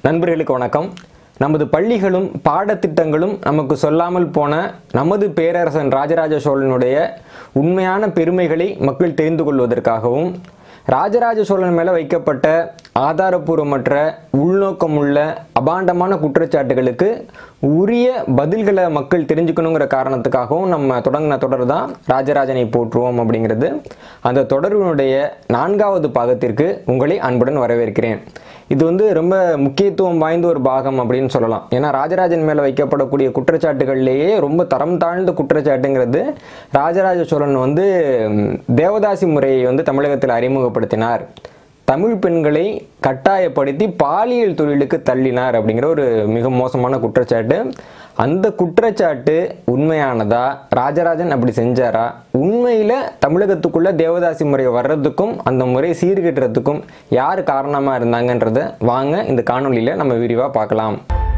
நண்பர்களுக்கு வணக்கம் நமது பள்ளிகளும் பாடத்திட்டங்களும் நமக்கு சொல்லாமல் போன நமது பேரரசன் ராஜராஜ சோழனுடைய உண்மையான பெருமைகளை மக்கள் தெரிந்து கொள்வதற்காகவும் ராஜராஜ சோழன் மேலே வைக்கப்பட்ட ஆதாரபூர்வமற்ற உள்நோக்கமுள்ள அபாண்டமான குற்றச்சாட்டுகளுக்கு உரிய பதில்களை மக்கள் தெரிஞ்சுக்கணுங்கிற காரணத்துக்காகவும் நம்ம தொடங்கின தொடர் தான் ராஜராஜனை போற்றுவோம் அப்படிங்கிறது அந்த தொடர்பினுடைய நான்காவது பாகத்திற்கு உங்களை அன்புடன் வரவேற்கிறேன் இது வந்து ரொம்ப முக்கியத்துவம் வாய்ந்த ஒரு பாகம் அப்படின்னு சொல்லலாம் ஏன்னா ராஜராஜன் மேலே வைக்கப்படக்கூடிய குற்றச்சாட்டுகள்லேயே ரொம்ப தரம் தாழ்ந்த குற்றச்சாட்டுங்கிறது ராஜராஜ சோழன் வந்து ம், தேவதாசி முறையை வந்து தமிழகத்தில் அறிமுகப்படுத்தினார் தமிழ் பெண்களை கட்டாயப்படுத்தி பாலியல் தொழிலுக்கு தள்ளினார் அப்படிங்கிற ஒரு மிக மோசமான குற்றச்சாட்டு அந்த குற்றச்சாட்டு உண்மையானதா ராஜராஜன் அப்படி செஞ்சாரா உண்மையில் தமிழகத்துக்குள்ள தேவதாசி முறை வர்றதுக்கும் அந்த முறை சீர்கட்டுறதுக்கும் யார் காரணமாக இருந்தாங்கன்றத வாங்க இந்த காணொளியில் நம்ம விரிவாக பார்க்கலாம்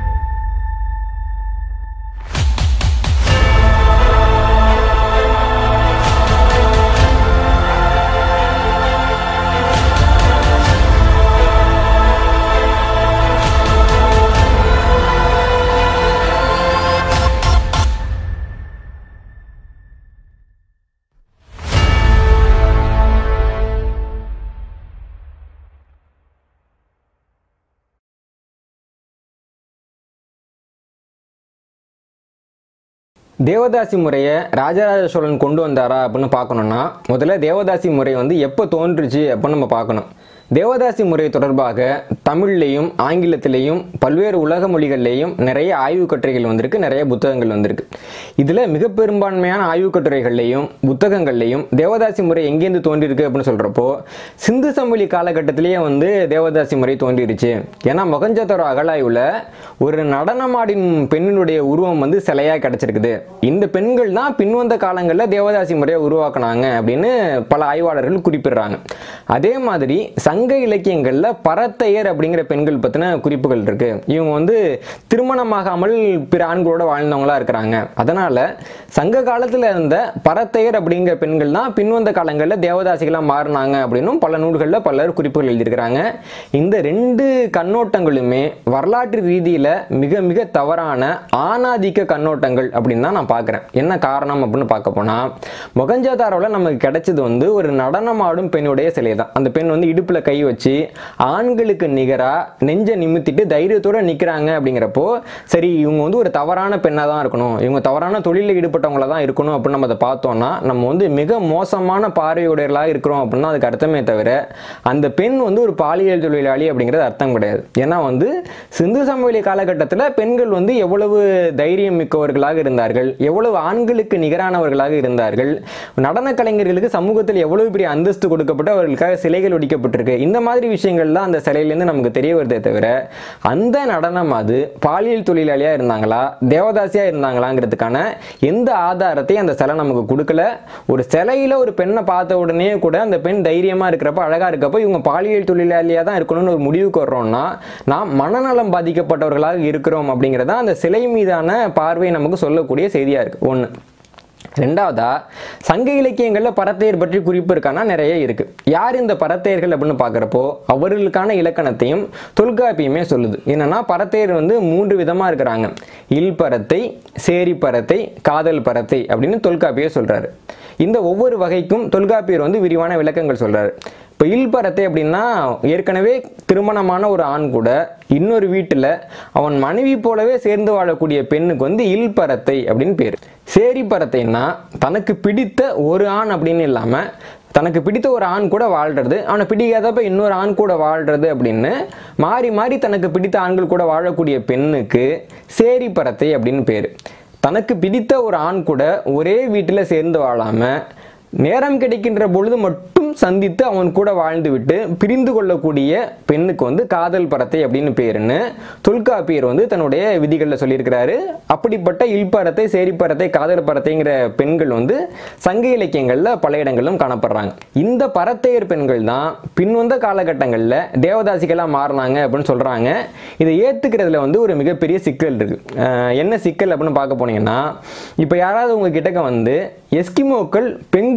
தேவதாசி முறையை ராஜராஜ சோழன் கொண்டு வந்தாரா அப்படின்னு பார்க்கணுன்னா முதல்ல தேவதாசி முறை வந்து எப்போ தோன்றுச்சு அப்படின்னு நம்ம பார்க்கணும் தேவதாசி முறை தொடர்பாக தமிழ்லையும் ஆங்கிலத்திலையும் பல்வேறு உலக மொழிகள்லையும் நிறைய ஆய்வுக் கட்டுரைகள் வந்திருக்கு நிறைய புத்தகங்கள் வந்திருக்கு இதில் மிக பெரும்பான்மையான ஆய்வுக் கட்டுரைகள்லையும் புத்தகங்கள்லையும் தேவதாசி முறை எங்கேருந்து தோன்றியிருக்கு அப்படின்னு சொல்கிறப்போ சிந்து சமவெளி காலகட்டத்திலேயே வந்து தேவதாசி முறை தோன்றிருச்சு ஏன்னா மொகஞ்சத்தோர அகழாய்வில் ஒரு நடனமாடின் பெண்ணினுடைய உருவம் வந்து சிலையாக கிடச்சிருக்குது இந்த பெண்கள் தான் பின்வந்த காலங்களில் தேவதாசி முறையை உருவாக்குனாங்க அப்படின்னு பல ஆய்வாளர்கள் குறிப்பிடுறாங்க அதே மாதிரி சங்க இலக்கியங்களில் பரத்தையர் அப்படிங்கிற பெண்கள் பற்றின குறிப்புகள் இருக்கு இவங்க வந்து திருமணமாகாமல் பிற ஆண்களோட வாழ்ந்தவங்களா இருக்கிறாங்க அதனால சங்க காலத்தில் இருந்த பரத்தையர் அப்படிங்கிற பெண்கள் தான் பின்வந்த காலங்களில் தேவதாசிகளாக மாறினாங்க அப்படின்னும் பல நூல்களில் பலர் குறிப்புகள் எழுதியிருக்கிறாங்க இந்த ரெண்டு கண்ணோட்டங்களுமே வரலாற்று ரீதியில் மிக மிக தவறான ஆணாதிக்க கண்ணோட்டங்கள் அப்படின்னு தான் நான் பார்க்குறேன் என்ன காரணம் அப்படின்னு பார்க்க போனால் மொகஞ்சாதாரோவில் நமக்கு கிடைச்சது வந்து ஒரு நடனமாடும் பெண்ணுடைய சிலை தான் அந்த பெண் வந்து இடுப்பில் கை வச்சு ஆண்களுக்கு நிகராக நெஞ்சை நிமித்திட்டு தைரியத்தோட நிற்கிறாங்க அப்படிங்கிறப்போ சரி இவங்க வந்து ஒரு தவறான பெண்ணாக தான் இருக்கணும் இவங்க தவறான தொழிலில் ஈடுபட்டவங்கள தான் இருக்கணும் அப்படின்னு நம்ம அதை பார்த்தோம்னா நம்ம வந்து மிக மோசமான பார்வையுடையர்களாக இருக்கிறோம் அப்படின்னா அதுக்கு அர்த்தமே தவிர அந்த பெண் வந்து ஒரு பாலியல் தொழிலாளி அப்படிங்கிறது அர்த்தம் கிடையாது ஏன்னா வந்து சிந்து சமவெளி காலகட்டத்தில் பெண்கள் வந்து எவ்வளவு தைரியம் மிக்கவர்களாக இருந்தார்கள் எவ்வளவு ஆண்களுக்கு நிகரானவர்களாக இருந்தார்கள் நடன கலைஞர்களுக்கு சமூகத்தில் எவ்வளவு பெரிய அந்தஸ்து கொடுக்கப்பட்டு அவர்களுக்காக சிலைகள் ஒடிக்கப்பட்டிருக்கு இந்த மாதிரி விஷயங்கள்லாம் அந்த சிலையிலேருந்து நமக்கு தெரிய வருதே தவிர அந்த நடனம் அது பாலியல் தொழிலாளியாக இருந்தாங்களா தேவதாசியாக இருந்தாங்களாங்கிறதுக்கான எந்த ஆதாரத்தையும் அந்த சிலை நமக்கு கொடுக்கல ஒரு சிலையில் ஒரு பெண்ணை பார்த்த உடனே கூட அந்த பெண் தைரியமாக இருக்கிறப்ப அழகாக இருக்கப்போ இவங்க பாலியல் தொழிலாளியாக தான் இருக்கணும்னு ஒரு முடிவுக்கு வர்றோம்னா நாம் மனநலம் பாதிக்கப்பட்டவர்களாக இருக்கிறோம் அப்படிங்கிறதா அந்த சிலை மீதான பார்வை நமக்கு சொல்லக்கூடிய செய்தியாக இருக்குது ஒன்று ரெண்டாவதா சங்க இலக்கியங்களில் பரத்தையர் பற்றி குறிப்பு இருக்கானா நிறைய இருக்கு யார் இந்த பரத்தையர்கள் அப்படின்னு பார்க்குறப்போ அவர்களுக்கான இலக்கணத்தையும் தொல்காப்பியமே சொல்லுது என்னன்னா பரத்தையர் வந்து மூன்று விதமாக இருக்கிறாங்க இல் பரத்தை சேரி பரத்தை காதல் பரத்தை அப்படின்னு தொல்காப்பியர் சொல்றாரு இந்த ஒவ்வொரு வகைக்கும் தொல்காப்பியர் வந்து விரிவான விளக்கங்கள் சொல்றாரு இப்போ இல்பரத்தை அப்படின்னா ஏற்கனவே திருமணமான ஒரு ஆண் கூட இன்னொரு வீட்டில் அவன் மனைவி போலவே சேர்ந்து வாழக்கூடிய பெண்ணுக்கு வந்து இல்பரத்தை அப்படின்னு பேர் சேரிப்பரத்தைன்னா தனக்கு பிடித்த ஒரு ஆண் அப்படின்னு இல்லாமல் தனக்கு பிடித்த ஒரு ஆண் கூட வாழ்றது அவனை பிடிக்காதப்ப இன்னொரு ஆண் கூட வாழ்றது அப்படின்னு மாறி மாறி தனக்கு பிடித்த ஆண்கள் கூட வாழக்கூடிய பெண்ணுக்கு சேரிப்பரத்தை அப்படின்னு பேர் தனக்கு பிடித்த ஒரு ஆண் கூட ஒரே வீட்டில் சேர்ந்து வாழாமல் நேரம் கிடைக்கின்ற பொழுது மட்டும் சந்தித்து அவன் கூட வாழ்ந்து விட்டு பிரிந்து கொள்ளக்கூடிய பெண்ணுக்கு வந்து காதல் பரத்தை அப்படின்னு பேருன்னு தொல்காப்பியர் வந்து தன்னுடைய விதிகளில் சொல்லியிருக்கிறாரு அப்படிப்பட்ட இல்பரத்தை சேரிப்பரத்தை காதல் பரத்தைங்கிற பெண்கள் வந்து சங்க இலக்கியங்களில் பல இடங்களிலும் காணப்படுறாங்க இந்த பரத்தையர் பெண்கள் தான் பின்வந்த காலகட்டங்களில் தேவதாசிகளாக மாறினாங்க அப்படின்னு சொல்கிறாங்க இதை ஏற்றுக்கிறதுல வந்து ஒரு மிகப்பெரிய சிக்கல் இருக்கு அஹ் என்ன சிக்கல் அப்படின்னு பார்க்க போனீங்கன்னா இப்போ யாராவது உங்ககிட்ட வந்து எஸ்கிமோக்கள் பெங்குயின்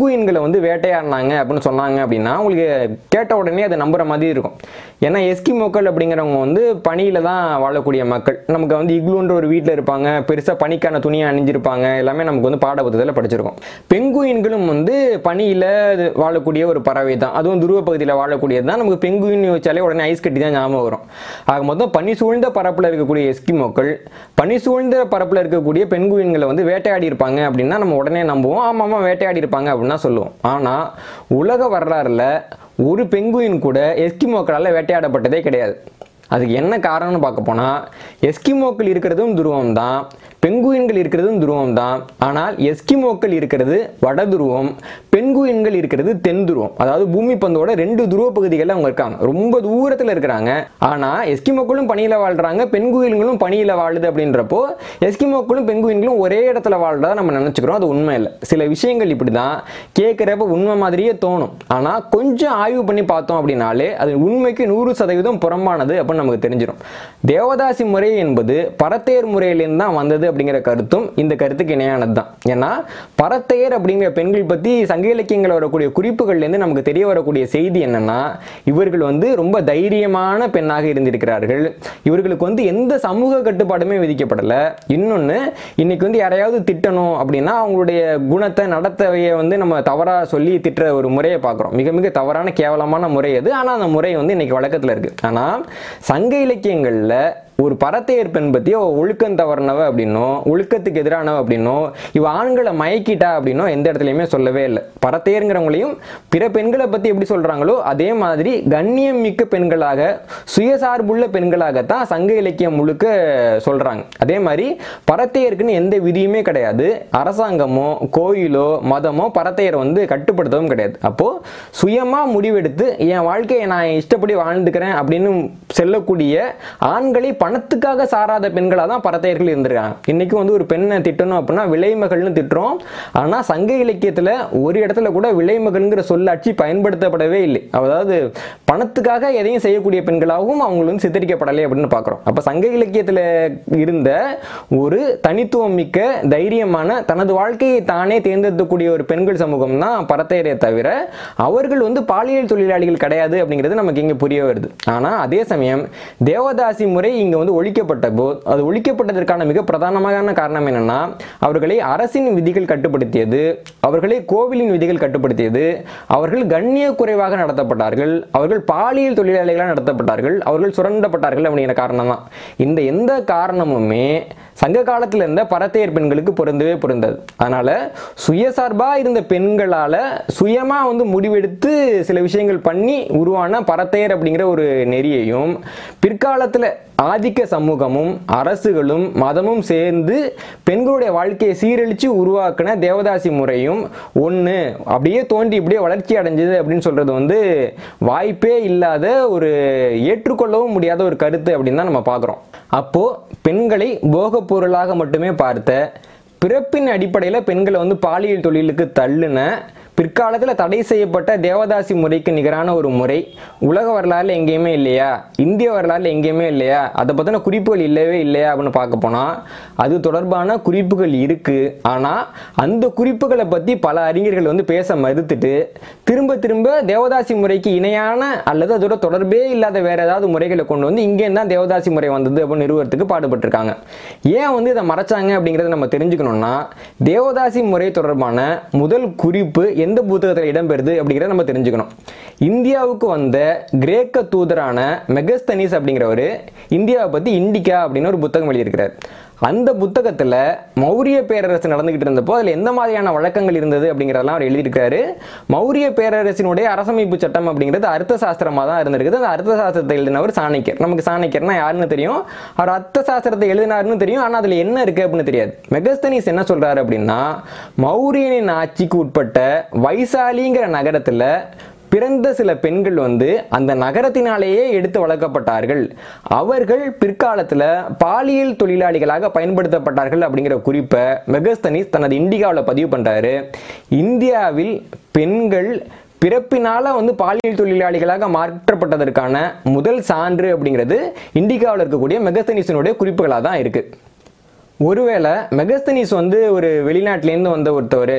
பெங்குயின்களை வந்து வேட்டையாடினாங்க அப்படின்னு சொன்னாங்க அப்படின்னா உங்களுக்கு கேட்ட உடனே அதை நம்புற மாதிரி இருக்கும் ஏன்னா எஸ்கிமோக்கள் அப்படிங்கிறவங்க வந்து பனியில தான் வாழக்கூடிய மக்கள் நமக்கு வந்து இக்லூன்ற ஒரு வீட்டில் இருப்பாங்க பெருசாக பனிக்கான துணியை அணிஞ்சிருப்பாங்க எல்லாமே நமக்கு வந்து பாட புத்தகத்தில் படிச்சிருக்கோம் பெங்குயின்களும் வந்து பனியில் வாழக்கூடிய ஒரு பறவை தான் அதுவும் துருவ பகுதியில் வாழக்கூடியது தான் நமக்கு பெங்குயின் வச்சாலே உடனே ஐஸ் கட்டி தான் ஞாபகம் வரும் ஆக மொத்தம் பனி சூழ்ந்த பரப்பில் இருக்கக்கூடிய எஸ்கிமோக்கள் பனி சூழ்ந்த பரப்பில் இருக்கக்கூடிய பெண்குயின்களை வந்து வேட்டையாடி இருப்பாங்க அப்படின்னா நம்ம உடனே நம்புவோம் ஆமாம் ஆமாம் வேட்டையாடி இருப்பாங்க அப்படின்னா சொல்லுவோம் ஆனால் உலக வரலாறுல ஒரு பெங்குயின் கூட எஸ்கிமோக்களால் வேட்டையாடப்பட்டதே கிடையாது அதுக்கு என்ன காரணம்னு பார்க்க போனால் எஸ்கிமோக்கள் இருக்கிறதும் துருவம் தான் பெங்குயின்கள் இருக்கிறதும் துருவம் தான் ஆனால் எஸ்கிமோக்கள் இருக்கிறது வட துருவம் பெண்குயின்கள் இருக்கிறது தென் துருவம் அதாவது பூமி பந்தோட ரெண்டு துருவ பகுதிகளில் அவங்க இருக்காங்க ரொம்ப தூரத்தில் இருக்கிறாங்க ஆனால் எஸ்கிமோக்களும் பனியில் வாழ்றாங்க பெண்குயின்களும் பனியில் வாழுது அப்படின்றப்போ எஸ்கிமோக்களும் பெண்குயின்களும் ஒரே இடத்துல வாழ்றதா நம்ம நினச்சிக்கிறோம் அது உண்மை இல்லை சில விஷயங்கள் இப்படி தான் கேட்குறப்ப உண்மை மாதிரியே தோணும் ஆனால் கொஞ்சம் ஆய்வு பண்ணி பார்த்தோம் அப்படின்னாலே அது உண்மைக்கு நூறு சதவீதம் புறம்பானது அப்படின்னு நமக்கு தெரிஞ்சிடும் தேவதாசி முறை என்பது பரத்தையர் முறையிலேருந்து தான் வந்தது அப்படிங்கிற கருத்தும் இந்த கருத்துக்கு இணையானது தான் ஏன்னா பரத்தையர் அப்படிங்கிற பெண்கள் பற்றி சங்க இலக்கியங்கள் வரக்கூடிய குறிப்புகள்லேருந்து நமக்கு தெரிய வரக்கூடிய செய்தி என்னன்னா இவர்கள் வந்து ரொம்ப தைரியமான பெண்ணாக இருந்திருக்கிறார்கள் இவர்களுக்கு வந்து எந்த சமூக கட்டுப்பாடுமே விதிக்கப்படலை இன்னொன்று இன்னைக்கு வந்து யாரையாவது திட்டணும் அப்படின்னா அவங்களுடைய குணத்தை நடத்தையை வந்து நம்ம தவறாக சொல்லி திட்டுற ஒரு முறையை பார்க்குறோம் மிக மிக தவறான கேவலமான முறை அது ஆனால் அந்த முறை வந்து இன்னைக்கு வழக்கத்தில் இருக்கு ஆனால் சங்க இலக்கியங்களில் ஒரு பரத்தையர் பெண் பற்றி அவ ஒழுக்கம் தவறினவ அப்படின்னோ ஒழுக்கத்துக்கு எதிரானவ அப்படின்னோ இவ ஆண்களை மயக்கிட்டா அப்படின்னோ எந்த இடத்துலையுமே சொல்லவே இல்லை பரத்தையருங்கிறவங்களையும் பிற பெண்களை பற்றி எப்படி சொல்கிறாங்களோ அதே மாதிரி கண்ணியம் மிக்க பெண்களாக சுயசார்புள்ள பெண்களாகத்தான் சங்க இலக்கியம் முழுக்க சொல்கிறாங்க அதே மாதிரி பரத்தையருக்குன்னு எந்த விதியுமே கிடையாது அரசாங்கமோ கோயிலோ மதமோ பரத்தையரை வந்து கட்டுப்படுத்தவும் கிடையாது அப்போது சுயமாக முடிவெடுத்து என் வாழ்க்கையை நான் இஷ்டப்படி வாழ்ந்துக்கிறேன் அப்படின்னு செல்லக்கூடிய ஆண்களை பணத்துக்காக சாராத பெண்களாக தான் பரத்தையர்கள் இருந்திருக்காங்க இன்றைக்கும் வந்து ஒரு பெண்ணை திட்டணும் அப்படின்னா விலைமகள்னு திட்டுறோம் ஆனால் சங்க இலக்கியத்தில் ஒரு இடத்துல கூட விலைமகள்ங்கிற சொல்லாட்சி பயன்படுத்தப்படவே இல்லை அதாவது பணத்துக்காக எதையும் செய்யக்கூடிய பெண்களாகவும் அவங்களுக்கு வந்து சித்தரிக்கப்படலை அப்படின்னு பார்க்குறோம் அப்போ சங்க இலக்கியத்தில் இருந்த ஒரு தனித்துவம் மிக்க தைரியமான தனது வாழ்க்கையை தானே தேர்ந்தெடுக்கக்கூடிய ஒரு பெண்கள் சமூகம் தான் பரத்தையரே தவிர அவர்கள் வந்து பாலியல் தொழிலாளிகள் கிடையாது அப்படிங்கிறது நமக்கு இங்கே புரிய வருது ஆனால் அதே சமயம் தேவதாசி முறை இங்கே வந்து ஒழிக்கப்பட்ட போது அது ஒழிக்கப்பட்டதற்கான மிக பிரதானமான காரணம் என்னன்னா அவர்களை அரசின் விதிகள் கட்டுப்படுத்தியது அவர்களை கோவிலின் விதிகள் கட்டுப்படுத்தியது அவர்கள் கண்ணிய குறைவாக நடத்தப்பட்டார்கள் அவர்கள் பாலியல் தொழிலாளிகளாக நடத்தப்பட்டார்கள் அவர்கள் சுரண்டப்பட்டார்கள் அப்படிங்கிற காரணம் தான் இந்த எந்த காரணமுமே சங்க காலத்தில் இருந்த பரத்தையர் பெண்களுக்கு பொருந்தவே பொருந்தது அதனால சுயசார்பா இருந்த பெண்களால சுயமா வந்து முடிவெடுத்து சில விஷயங்கள் பண்ணி உருவான பரத்தையர் அப்படிங்கிற ஒரு நெறியையும் பிற்காலத்தில் ஆதிக்க சமூகமும் அரசுகளும் மதமும் சேர்ந்து பெண்களுடைய வாழ்க்கையை சீரழித்து உருவாக்கின தேவதாசி முறையும் ஒன்று அப்படியே தோன்றி இப்படியே வளர்ச்சி அடைஞ்சது அப்படின்னு சொல்கிறது வந்து வாய்ப்பே இல்லாத ஒரு ஏற்றுக்கொள்ளவும் முடியாத ஒரு கருத்து அப்படின்னு தான் நம்ம பார்க்குறோம் அப்போது பெண்களை போகப் பொருளாக மட்டுமே பார்த்த பிறப்பின் அடிப்படையில் பெண்களை வந்து பாலியல் தொழிலுக்கு தள்ளுன பிற்காலத்தில் தடை செய்யப்பட்ட தேவதாசி முறைக்கு நிகரான ஒரு முறை உலக வரலாறுல எங்கேயுமே இல்லையா இந்திய வரலாறுல எங்கேயுமே இல்லையா அதை பற்றின குறிப்புகள் இல்லவே இல்லையா அப்படின்னு பார்க்க போனால் அது தொடர்பான குறிப்புகள் இருக்குது ஆனால் அந்த குறிப்புகளை பற்றி பல அறிஞர்கள் வந்து பேச மறுத்துட்டு திரும்ப திரும்ப தேவதாசி முறைக்கு இணையான அல்லது அதோட தொடர்பே இல்லாத வேற ஏதாவது முறைகளை கொண்டு வந்து இங்கே தான் தேவதாசி முறை வந்தது அப்படின்னு நிறுவனத்துக்கு பாடுபட்டிருக்காங்க ஏன் வந்து இதை மறைச்சாங்க அப்படிங்கிறத நம்ம தெரிஞ்சுக்கணும்னா தேவதாசி முறை தொடர்பான முதல் குறிப்பு எந்த புத்தகத்தில் இடம்பெறுது அப்படிங்கிறத நம்ம தெரிஞ்சுக்கணும் இந்தியாவுக்கு வந்த கிரேக்க தூதரான மெகஸ்தனிஸ் அப்படிங்கிறவர் இந்தியாவை பற்றி இண்டிகா அப்படின்னு ஒரு புத்தகம் எழுதியிருக்கிறார் அந்த புத்தகத்தில் மௌரிய பேரரசு நடந்துகிட்டு இருந்தப்போ அதில் எந்த மாதிரியான வழக்கங்கள் இருந்தது அப்படிங்கிறதெல்லாம் அவர் எழுதியிருக்காரு மௌரிய பேரரசினுடைய அரசமைப்பு சட்டம் அப்படிங்கிறது அர்த்த சாஸ்திரமாக தான் இருந்திருக்குது அந்த அர்த்த சாஸ்திரத்தை எழுதினவர் சாணக்கியர் நமக்கு சாணக்கியர்னா யாருன்னு தெரியும் அவர் அர்த்த சாஸ்திரத்தை எழுதினாருன்னு தெரியும் ஆனால் அதில் என்ன இருக்குது அப்படின்னு தெரியாது மெகஸ்தனிஸ் என்ன சொல்கிறாரு அப்படின்னா மௌரியனின் ஆட்சிக்கு உட்பட்ட வைசாலிங்கிற நகரத்தில் பிறந்த சில பெண்கள் வந்து அந்த நகரத்தினாலேயே எடுத்து வளர்க்கப்பட்டார்கள் அவர்கள் பிற்காலத்தில் பாலியல் தொழிலாளிகளாக பயன்படுத்தப்பட்டார்கள் அப்படிங்கிற குறிப்பை மெகஸ்தனிஸ் தனது இண்டிகாவில் பதிவு பண்ணுறாரு இந்தியாவில் பெண்கள் பிறப்பினால வந்து பாலியல் தொழிலாளிகளாக மாற்றப்பட்டதற்கான முதல் சான்று அப்படிங்கிறது இண்டிகாவில் இருக்கக்கூடிய மெகஸ்தனிஸினுடைய குறிப்புகளாக தான் இருக்குது ஒருவேளை மெகஸ்தனிஸ் வந்து ஒரு வெளிநாட்டிலேருந்து வந்த ஒருத்தவர்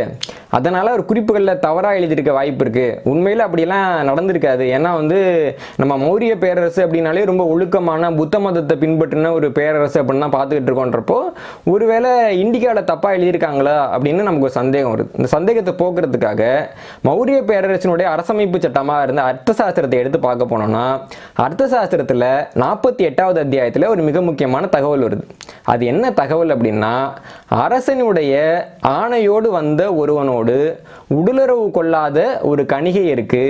அதனால் அவர் குறிப்புகளில் தவறாக எழுதியிருக்க வாய்ப்பு இருக்குது உண்மையில் அப்படியெல்லாம் நடந்திருக்காது ஏன்னா வந்து நம்ம மௌரிய பேரரசு அப்படின்னாலே ரொம்ப ஒழுக்கமான புத்த மதத்தை பின்பற்றின ஒரு பேரரசு அப்படின்னு தான் பார்த்துக்கிட்டு இருக்கோன்றப்போ ஒருவேளை இண்டிகாவில் தப்பாக எழுதியிருக்காங்களா அப்படின்னு நமக்கு ஒரு சந்தேகம் வருது இந்த சந்தேகத்தை போக்குறதுக்காக மௌரிய பேரரசினுடைய அரசமைப்பு சட்டமாக இருந்த அர்த்தசாஸ்திரத்தை எடுத்து பார்க்க போனோம்னா அர்த்தசாஸ்திரத்தில் நாற்பத்தி எட்டாவது அத்தியாயத்தில் ஒரு மிக முக்கியமான தகவல் வருது அது என்ன தகவல் அப்படின்னா அரசனுடைய ஆணையோடு வந்த ஒருவனோடு உடலுறவு கொள்ளாத ஒரு கணிகையருக்கு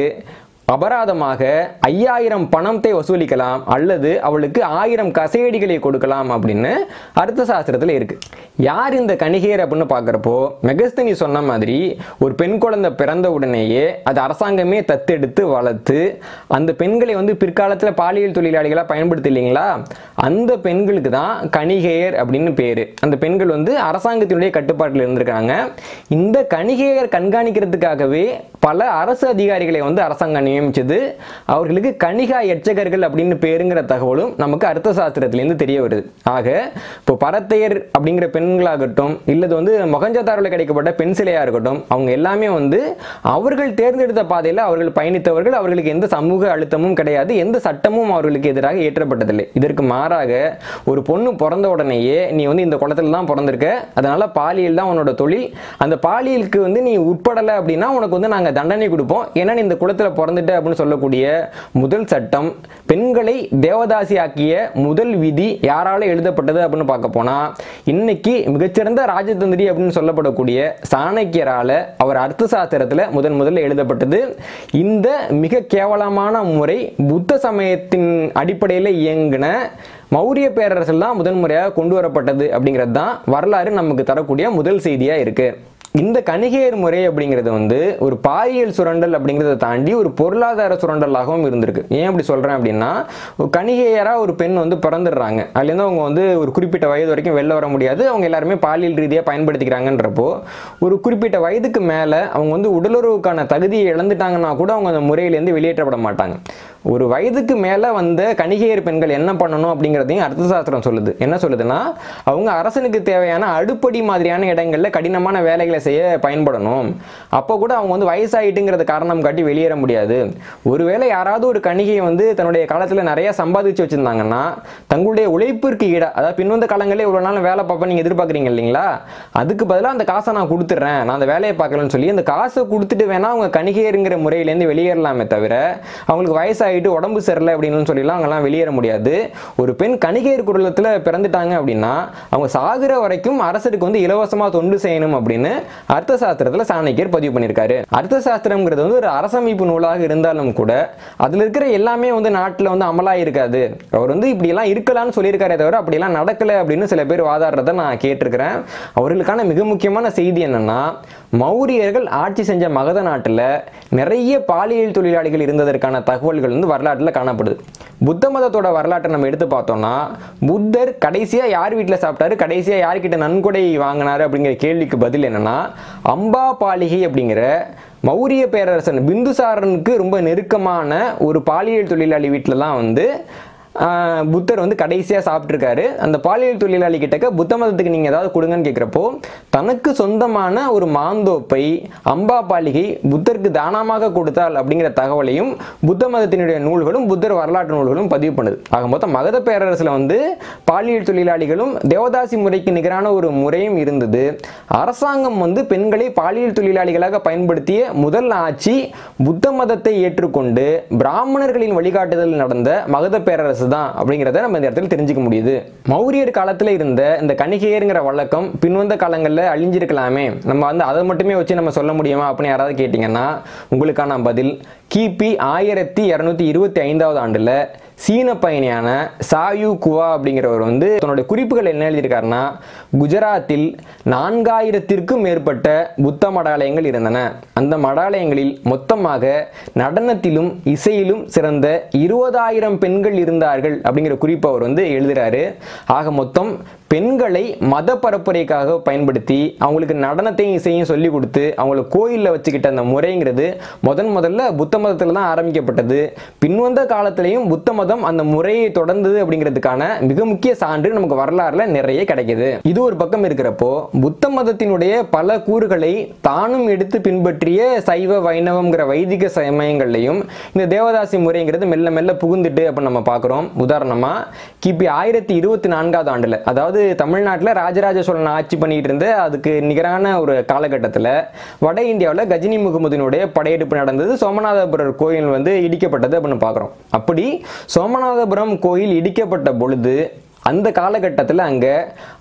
அபராதமாக ஐயாயிரம் பணத்தை வசூலிக்கலாம் அல்லது அவளுக்கு ஆயிரம் கசையடிகளை கொடுக்கலாம் அப்படின்னு அர்த்த சாஸ்திரத்தில் இருக்கு யார் இந்த கணிகையர் அப்படின்னு பார்க்குறப்போ மெகஸ்தனி சொன்ன மாதிரி ஒரு பெண் குழந்தை பிறந்த உடனேயே அது அரசாங்கமே தத்தெடுத்து வளர்த்து அந்த பெண்களை வந்து பிற்காலத்தில் பாலியல் தொழிலாளிகளாக பயன்படுத்தி இல்லைங்களா அந்த பெண்களுக்கு தான் கணிகையர் அப்படின்னு பேர் அந்த பெண்கள் வந்து அரசாங்கத்தினுடைய கட்டுப்பாட்டில் இருந்திருக்காங்க இந்த கணிகையர் கண்காணிக்கிறதுக்காகவே பல அரசு அதிகாரிகளை வந்து அரசாங்கம் நியமிச்சது அவர்களுக்கு கணிகா எச்சகர்கள் அப்படின்னு பேருங்கிற தகவலும் நமக்கு அர்த்த சாஸ்திரத்திலேருந்து தெரிய வருது ஆக இப்போ பரத்தையர் அப்படிங்கிற பெண்களாகட்டும் இல்லது வந்து மொகஞ்சதாரில் கிடைக்கப்பட்ட பெண் சிலையாக இருக்கட்டும் அவங்க எல்லாமே வந்து அவர்கள் தேர்ந்தெடுத்த பாதையில் அவர்கள் பயணித்தவர்கள் அவர்களுக்கு எந்த சமூக அழுத்தமும் கிடையாது எந்த சட்டமும் அவர்களுக்கு எதிராக ஏற்றப்பட்டதில்லை இதற்கு மாறாக ஒரு பொண்ணு பிறந்த உடனேயே நீ வந்து இந்த குளத்துல தான் பிறந்திருக்க அதனால பாலியல் தான் உன்னோட தொழில் அந்த பாலியலுக்கு வந்து நீ உட்படலை அப்படின்னா உனக்கு வந்து நாங்கள் தண்டனை கொடுப்போம் ஏன்னா நீ இந்த குளத்தில் பிறந்துட்ட அப்படின்னு சொல்லக்கூடிய முதல் சட்டம் பெண்களை தேவதாசி ஆக்கிய முதல் விதி யாரால எழுதப்பட்டது அப்படின்னு பார்க்க போனா இன்னைக்கு மிகச்சிறந்த ராஜதந்திரி அப்படின்னு சொல்லப்படக்கூடிய சாணக்கியரால அவர் அர்த்த சாஸ்திரத்தில் முதன் முதல்ல எழுதப்பட்டது இந்த மிக கேவலமான முறை புத்த சமயத்தின் அடிப்படையில் இயங்கின மௌரிய பேரரசில் தான் முதன் முறையாக கொண்டு வரப்பட்டது அப்படிங்கிறது தான் வரலாறு நமக்கு தரக்கூடிய முதல் செய்தியாக இருக்கு இந்த கணிகையர் முறை அப்படிங்கிறது வந்து ஒரு பாலியல் சுரண்டல் அப்படிங்கிறத தாண்டி ஒரு பொருளாதார சுரண்டலாகவும் இருந்திருக்கு ஏன் அப்படி சொல்கிறேன் அப்படின்னா ஒரு கணிகையராக ஒரு பெண் வந்து பிறந்துடுறாங்க அதுலேருந்து அவங்க வந்து ஒரு குறிப்பிட்ட வயது வரைக்கும் வெளில வர முடியாது அவங்க எல்லாருமே பாலியல் ரீதியாக பயன்படுத்திக்கிறாங்கன்றப்போ ஒரு குறிப்பிட்ட வயதுக்கு மேலே அவங்க வந்து உடலுறவுக்கான தகுதியை இழந்துட்டாங்கன்னா கூட அவங்க அந்த முறையிலேருந்து வெளியேற்றப்பட மாட்டாங்க ஒரு வயதுக்கு மேலே வந்த கணிகையர் பெண்கள் என்ன பண்ணணும் அப்படிங்கிறதையும் அர்த்தசாஸ்திரம் சொல்லுது என்ன சொல்லுதுன்னா அவங்க அரசனுக்கு தேவையான அடுப்படி மாதிரியான இடங்களில் கடினமான வேலைகளை செய்ய பயன்படணும் அப்போ கூட அவங்க வந்து வயசாயிட்டுங்கிறத காரணம் காட்டி வெளியேற முடியாது ஒருவேளை யாராவது ஒரு கணிகையை வந்து தன்னுடைய காலத்தில் நிறைய சம்பாதிச்சு வச்சுருந்தாங்கன்னா தங்களுடைய உழைப்பிற்கு ஈடாக அதாவது பின்வந்த காலங்களே இவ்வளோ நாள் வேலை பார்ப்பேன் நீங்கள் எதிர்பார்க்குறீங்க இல்லைங்களா அதுக்கு பதிலாக அந்த காசை நான் கொடுத்துட்றேன் நான் அந்த வேலையை பார்க்கலன்னு சொல்லி அந்த காசை கொடுத்துட்டு வேணா அவங்க கணிகையருங்கிற முறையிலேருந்து வெளியேறலாமே தவிர அவங்களுக்கு வயசாகிட்டு உடம்பு சரியில்லை அப்படின்னு சொல்லிலாம் அவங்கெல்லாம் வெளியேற முடியாது ஒரு பெண் கணிகையர் குடும்பத்தில் பிறந்துட்டாங்க அப்படின்னா அவங்க சாகுற வரைக்கும் அரசருக்கு வந்து இலவசமாக தொண்டு செய்யணும் அப்படின்னு அர்த்த சாஸ்திரத்தில் சாணக்கியர் பதிவு பண்ணியிருக்காரு அர்த்த சாஸ்திரம்ங்கிறது வந்து ஒரு அரசமைப்பு நூலாக இருந்தாலும் கூட அதில் இருக்கிற எல்லாமே வந்து நாட்டில் வந்து அமலாக இருக்காது அவர் வந்து இப்படியெல்லாம் இருக்கலாம்னு சொல்லியிருக்காரே தவிர அப்படியெல்லாம் நடக்கலை அப்படின்னு சில பேர் வாதாடுறதை நான் கேட்டிருக்கிறேன் அவர்களுக்கான மிக முக்கியமான செய்தி என்னன்னா மௌரியர்கள் ஆட்சி செஞ்ச மகத நாட்டில் நிறைய பாலியல் தொழிலாளிகள் இருந்ததற்கான தகவல்கள் வந்து வரலாற்றில் காணப்படுது புத்த மதத்தோட வரலாற்றை நம்ம எடுத்து பார்த்தோம்னா புத்தர் கடைசியாக யார் வீட்டில் சாப்பிட்டாரு கடைசியாக யார்கிட்ட நன்கொடை வாங்கினாரு அப்படிங்கிற கேள்விக்கு பதில் என்னன்னா அம்பா பாலிகை அப்படிங்கிற மௌரிய பேரரசன் பிந்துசாரனுக்கு ரொம்ப நெருக்கமான ஒரு பாலியல் தொழிலாளி வீட்டில் தான் வந்து ஆஹ், புத்தர் வந்து கடைசியாக சாப்பிட்ருக்காரு அந்த பாலியல் தொழிலாளி கிட்டக்க புத்த மதத்துக்கு நீங்கள் ஏதாவது கொடுங்கன்னு கேட்குறப்போ தனக்கு சொந்தமான ஒரு மாந்தோப்பை அம்பா பாலிகை புத்தருக்கு தானமாக கொடுத்தால் அப்படிங்கிற தகவலையும் புத்த மதத்தினுடைய நூல்களும் புத்தர் வரலாற்று நூல்களும் பதிவு பண்ணுது ஆக மொத்தம் மகத பேரரசில் வந்து பாலியல் தொழிலாளிகளும் தேவதாசி முறைக்கு நிகரான ஒரு முறையும் இருந்தது அரசாங்கம் வந்து பெண்களை பாலியல் தொழிலாளிகளாக பயன்படுத்திய முதல் ஆட்சி புத்த மதத்தை ஏற்றுக்கொண்டு பிராமணர்களின் வழிகாட்டுதல் நடந்த மகத பேரரசு தான் அப்படிங்கிறத நம்ம இந்த இடத்துல தெரிஞ்சுக்க முடியுது மௌரியர் காலத்தில் இருந்த இந்த கணிகையருங்கிற வழக்கம் பின்வந்த காலங்களில் அழிஞ்சிருக்கலாமே நம்ம வந்து அதை மட்டுமே வச்சு நம்ம சொல்ல முடியுமா அப்படின்னு யாராவது கேட்டிங்கன்னா உங்களுக்கான பதில் கிபி ஆயிரத்தி இரநூத்தி இருபத்தி ஐந்தாவது ஆண்டில் சீன பயணியான சாயு குவா அப்படிங்கிறவர் வந்து தன்னுடைய குறிப்புகள் என்ன எழுதியிருக்காருன்னா குஜராத்தில் நான்காயிரத்திற்கும் மேற்பட்ட புத்த மடாலயங்கள் இருந்தன அந்த மடாலயங்களில் மொத்தமாக நடனத்திலும் இசையிலும் சிறந்த இருபதாயிரம் பெண்கள் இருந்தார்கள் அப்படிங்கிற குறிப்பு அவர் வந்து எழுதுறாரு ஆக மொத்தம் பெண்களை மத பரப்புரைக்காக பயன்படுத்தி அவங்களுக்கு நடனத்தையும் இசையும் சொல்லி கொடுத்து அவங்கள கோயிலில் வச்சுக்கிட்ட அந்த முறைங்கிறது முதன் முதல்ல புத்த மதத்தில் தான் ஆரம்பிக்கப்பட்டது பின்வந்த காலத்திலையும் புத்த மதம் அந்த முறையை தொடர்ந்தது அப்படிங்கிறதுக்கான மிக முக்கிய சான்று நமக்கு வரலாறுல நிறைய கிடைக்குது இது ஒரு பக்கம் இருக்கிறப்போ புத்த மதத்தினுடைய பல கூறுகளை தானும் எடுத்து பின்பற்றிய சைவ வைணவம்ங்கிற வைதிக சமயங்கள்லையும் இந்த தேவதாசி முறைங்கிறது மெல்ல மெல்ல புகுந்துட்டு அப்படின்னு நம்ம பார்க்குறோம் உதாரணமா கிபி ஆயிரத்தி இருபத்தி நான்காவது ஆண்டுல அதாவது தமிழ்நாட்டில் ராஜராஜ சோழன் ஆட்சி பண்ணிட்டு இருந்த அதுக்கு நிகரான ஒரு காலகட்டத்தில் வட இந்தியாவில் கஜினி முகமதினுடைய படையெடுப்பு நடந்தது சோமநாதபுரம் கோயில் வந்து இடிக்கப்பட்டது அப்படின்னு பார்க்குறோம் அப்படி சோமநாதபுரம் கோயில் இடிக்கப்பட்ட பொழுது அந்த காலகட்டத்தில் அங்கே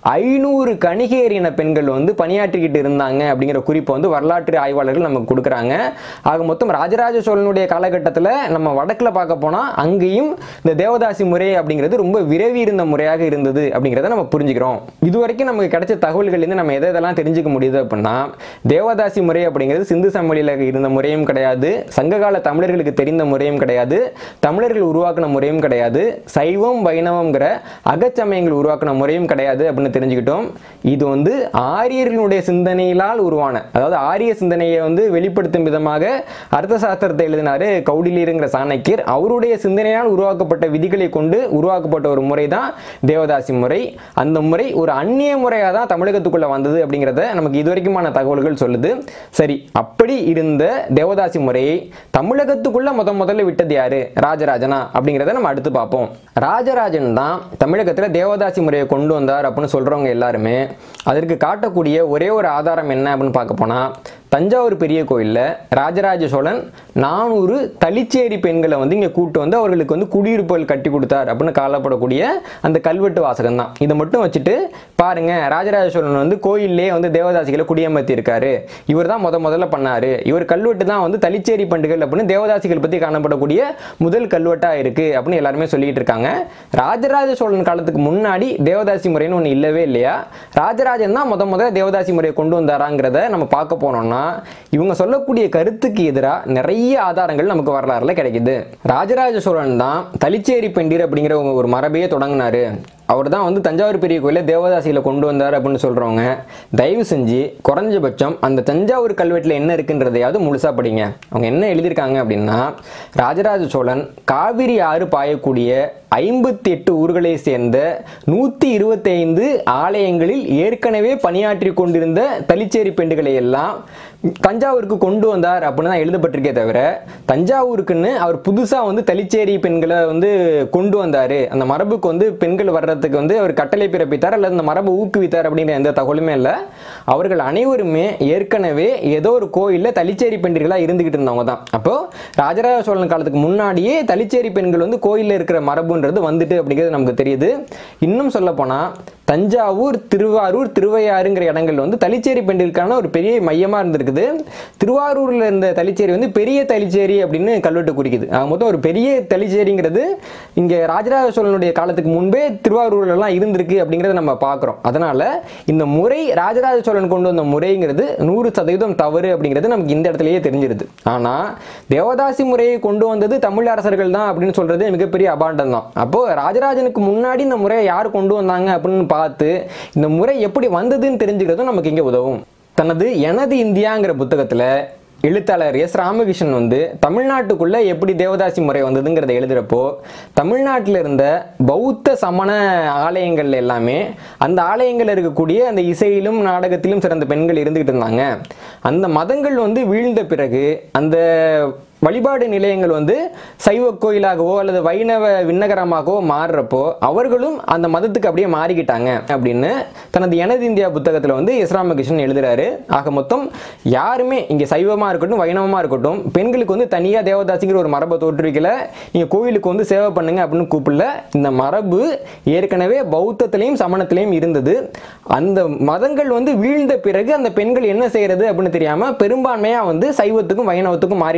ஐநூறு கணிகேறின பெண்கள் வந்து பணியாற்றிக்கிட்டு இருந்தாங்க அப்படிங்கிற குறிப்பை வந்து வரலாற்று ஆய்வாளர்கள் நமக்கு கொடுக்குறாங்க ஆக மொத்தம் ராஜராஜ சோழனுடைய காலகட்டத்தில் நம்ம வடக்கில் பார்க்க போனால் அங்கேயும் இந்த தேவதாசி முறை அப்படிங்கிறது ரொம்ப விரவி இருந்த முறையாக இருந்தது அப்படிங்கிறத நம்ம புரிஞ்சுக்கிறோம் இது வரைக்கும் நமக்கு கிடைச்ச தகவல்கள்லேருந்து நம்ம எதை எதெல்லாம் தெரிஞ்சுக்க முடியுது அப்படின்னா தேவதாசி முறை அப்படிங்கிறது சிந்து சமவெளியில் இருந்த முறையும் கிடையாது சங்ககால தமிழர்களுக்கு தெரிந்த முறையும் கிடையாது தமிழர்கள் உருவாக்கின முறையும் கிடையாது சைவம் வைணவங்கிற அகச்சமயங்கள் உருவாக்கின முறையும் கிடையாது அப்படின்னு தெரிஞ்சுக்கிட்டோம் இது வந்து ஆரியர்களுடைய சிந்தனையிலால் உருவான அதாவது ஆரிய சிந்தனையை வந்து வெளிப்படுத்தும் விதமாக அர்த்த சாஸ்திரத்தை எழுதினாரு கௌடிலியருங்கிற சாணக்கியர் அவருடைய சிந்தனையால் உருவாக்கப்பட்ட விதிகளை கொண்டு உருவாக்கப்பட்ட ஒரு முறை தான் தேவதாசி முறை அந்த முறை ஒரு அந்நிய முறையாக தான் தமிழகத்துக்குள்ள வந்தது அப்படிங்கிறத நமக்கு இதுவரைக்குமான தகவல்கள் சொல்லுது சரி அப்படி இருந்த தேவதாசி முறையை தமிழகத்துக்குள்ள முத முதல்ல விட்டது யாரு ராஜராஜனா அப்படிங்கிறத நம்ம அடுத்து பார்ப்போம் ராஜராஜன் தான் தமிழகத்தில் தேவதாசி முறையை கொண்டு வந்தார் அப்படின்னு சொல்றவங்க எல்லாருமே அதற்கு காட்டக்கூடிய ஒரே ஒரு ஆதாரம் என்ன அப்படின்னு பார்க்க போனா தஞ்சாவூர் பெரிய கோயிலில் ராஜராஜ சோழன் நானூறு தளிச்சேரி பெண்களை வந்து இங்கே கூட்டு வந்து அவர்களுக்கு வந்து குடியிருப்புகள் கட்டி கொடுத்தார் அப்படின்னு காலப்படக்கூடிய அந்த கல்வெட்டு வாசகம் தான் இதை மட்டும் வச்சுட்டு பாருங்க ராஜராஜ சோழன் வந்து கோயிலே வந்து தேவதாசிகளை குடியமர்த்தி இருக்காரு இவர் தான் முத முதல்ல பண்ணாரு இவர் கல்வெட்டு தான் வந்து தளிச்சேரி பண்டுகள் அப்படின்னு தேவதாசிகள் பற்றி காணப்படக்கூடிய முதல் கல்வெட்டா இருக்கு அப்படின்னு எல்லாருமே சொல்லிட்டு இருக்காங்க ராஜராஜ சோழன் காலத்துக்கு முன்னாடி தேவதாசி முறைன்னு ஒன்று இல்லவே இல்லையா ராஜராஜன் தான் முத முதல்ல தேவதாசி முறையை கொண்டு வந்தாராங்கிறத நம்ம பார்க்க போனோம்னா இவங்க சொல்லக்கூடிய கருத்துக்கு எதிராக நிறைய ஆதாரங்கள் நமக்கு வரலாறுல கிடைக்குது ராஜராஜ சோழன் தான் தளிச்சேரி பெண்டிர் அப்படிங்கிற ஒரு- ஒரு மரபையே தொடங்கினாரு அவர் தான் வந்து தஞ்சாவூர் பெரிய கோயிலில் தேவதாசியில் கொண்டு வந்தார் அப்படின்னு சொல்கிறவங்க தயவு செஞ்சு குறைஞ்சபட்சம் அந்த தஞ்சாவூர் கல்வெட்டில் என்ன இருக்குன்றதையாவது முழுசாக படிங்க அவங்க என்ன எழுதியிருக்காங்க அப்படின்னா ராஜராஜ சோழன் காவிரி ஆறு பாயக்கூடிய ஐம்பத்தி எட்டு ஊர்களை சேர்ந்த நூற்றி இருபத்தைந்து ஆலயங்களில் ஏற்கனவே பணியாற்றி கொண்டிருந்த தளிச்சேரி பெண்டுகளை எல்லாம் தஞ்சாவூருக்கு கொண்டு வந்தார் அப்படின்னு தான் எழுதப்பட்டிருக்கே தவிர தஞ்சாவூருக்குன்னு அவர் புதுசாக வந்து தளிச்சேரி பெண்களை வந்து கொண்டு வந்தார் அந்த மரபுக்கு வந்து பெண்கள் வர்றதுக்கு வந்து அவர் கட்டளை பிறப்பித்தார் அல்லது அந்த மரபை ஊக்குவித்தார் அப்படிங்கிற எந்த தகவலுமே இல்லை அவர்கள் அனைவருமே ஏற்கனவே ஏதோ ஒரு கோயிலில் தளிச்சேரி பெண்களாக இருந்துகிட்டு இருந்தவங்க தான் அப்போ ராஜராஜ சோழன் காலத்துக்கு முன்னாடியே தளிச்சேரி பெண்கள் வந்து கோயிலில் இருக்கிற மரபுன்றது வந்துட்டு அப்படிங்கிறது நமக்கு தெரியுது இன்னும் சொல்லப்போனால் தஞ்சாவூர் திருவாரூர் திருவையாறுங்கிற இடங்கள் வந்து தளிச்சேரி பெண்களுக்கான ஒரு பெரிய மையமாக இருந்திருக்குது திருவாரூரில் இருந்த தளிச்சேரி வந்து பெரிய தளிச்சேரி அப்படின்னு கல்வெட்டு குறிக்குது ஆக மொத்தம் ஒரு பெரிய தளிச்சேரிங்கிறது இங்கே ராஜராஜ சோழனுடைய காலத்துக்கு முன்பே திருவாரூர்லலாம் இருந்திருக்கு அப்படிங்கிறத நம்ம பார்க்குறோம் அதனால இந்த முறை ராஜராஜ சோழன் கொண்டு வந்த முறைங்கிறது நூறு சதவீதம் தவறு அப்படிங்கிறது நமக்கு இந்த இடத்துலயே தெரிஞ்சிருது ஆனால் தேவதாசி முறையை கொண்டு வந்தது தமிழ் அரசர்கள் தான் அப்படின்னு சொல்றது மிகப்பெரிய அபாண்டம் தான் அப்போ ராஜராஜனுக்கு முன்னாடி இந்த முறையை யார் கொண்டு வந்தாங்க அப்படின்னு பார்த்து இந்த முறை எப்படி வந்ததுன்னு தெரிஞ்சுக்கிறதும் நமக்கு இங்கே உதவும் தனது எனது இந்தியாங்கிற புத்தகத்தில் எழுத்தாளர் எஸ் ராமகிருஷ்ணன் வந்து தமிழ்நாட்டுக்குள்ள எப்படி தேவதாசி முறை வந்ததுங்கிறத எழுதுறப்போ தமிழ்நாட்டில் இருந்த பௌத்த சமண ஆலயங்கள் எல்லாமே அந்த ஆலயங்கள் இருக்கக்கூடிய அந்த இசையிலும் நாடகத்திலும் சிறந்த பெண்கள் இருந்துகிட்டு இருந்தாங்க அந்த மதங்கள் வந்து வீழ்ந்த பிறகு அந்த வழிபாடு நிலையங்கள் வந்து சைவ கோயிலாகவோ அல்லது வைணவ விண்ணகரமாகவோ மாறுறப்போ அவர்களும் அந்த மதத்துக்கு அப்படியே மாறிக்கிட்டாங்க அப்படின்னு தனது எனது இந்தியா புத்தகத்தில் வந்து எஸ் ராமகிருஷ்ணன் எழுதுறாரு ஆக மொத்தம் யாருமே இங்கே சைவமாக இருக்கட்டும் வைணவமாக இருக்கட்டும் பெண்களுக்கு வந்து தனியாக தேவதாசிங்கிற ஒரு மரபை தோற்றுவிக்கல நீங்கள் கோயிலுக்கு வந்து சேவை பண்ணுங்க அப்படின்னு கூப்பிடல இந்த மரபு ஏற்கனவே பௌத்தத்திலையும் சமணத்திலையும் இருந்தது அந்த மதங்கள் வந்து வீழ்ந்த பிறகு அந்த பெண்கள் என்ன செய்யறது அப்படின்னு தெரியாமல் பெரும்பான்மையாக வந்து சைவத்துக்கும் வைணவத்துக்கும் மாறிட்டாங்க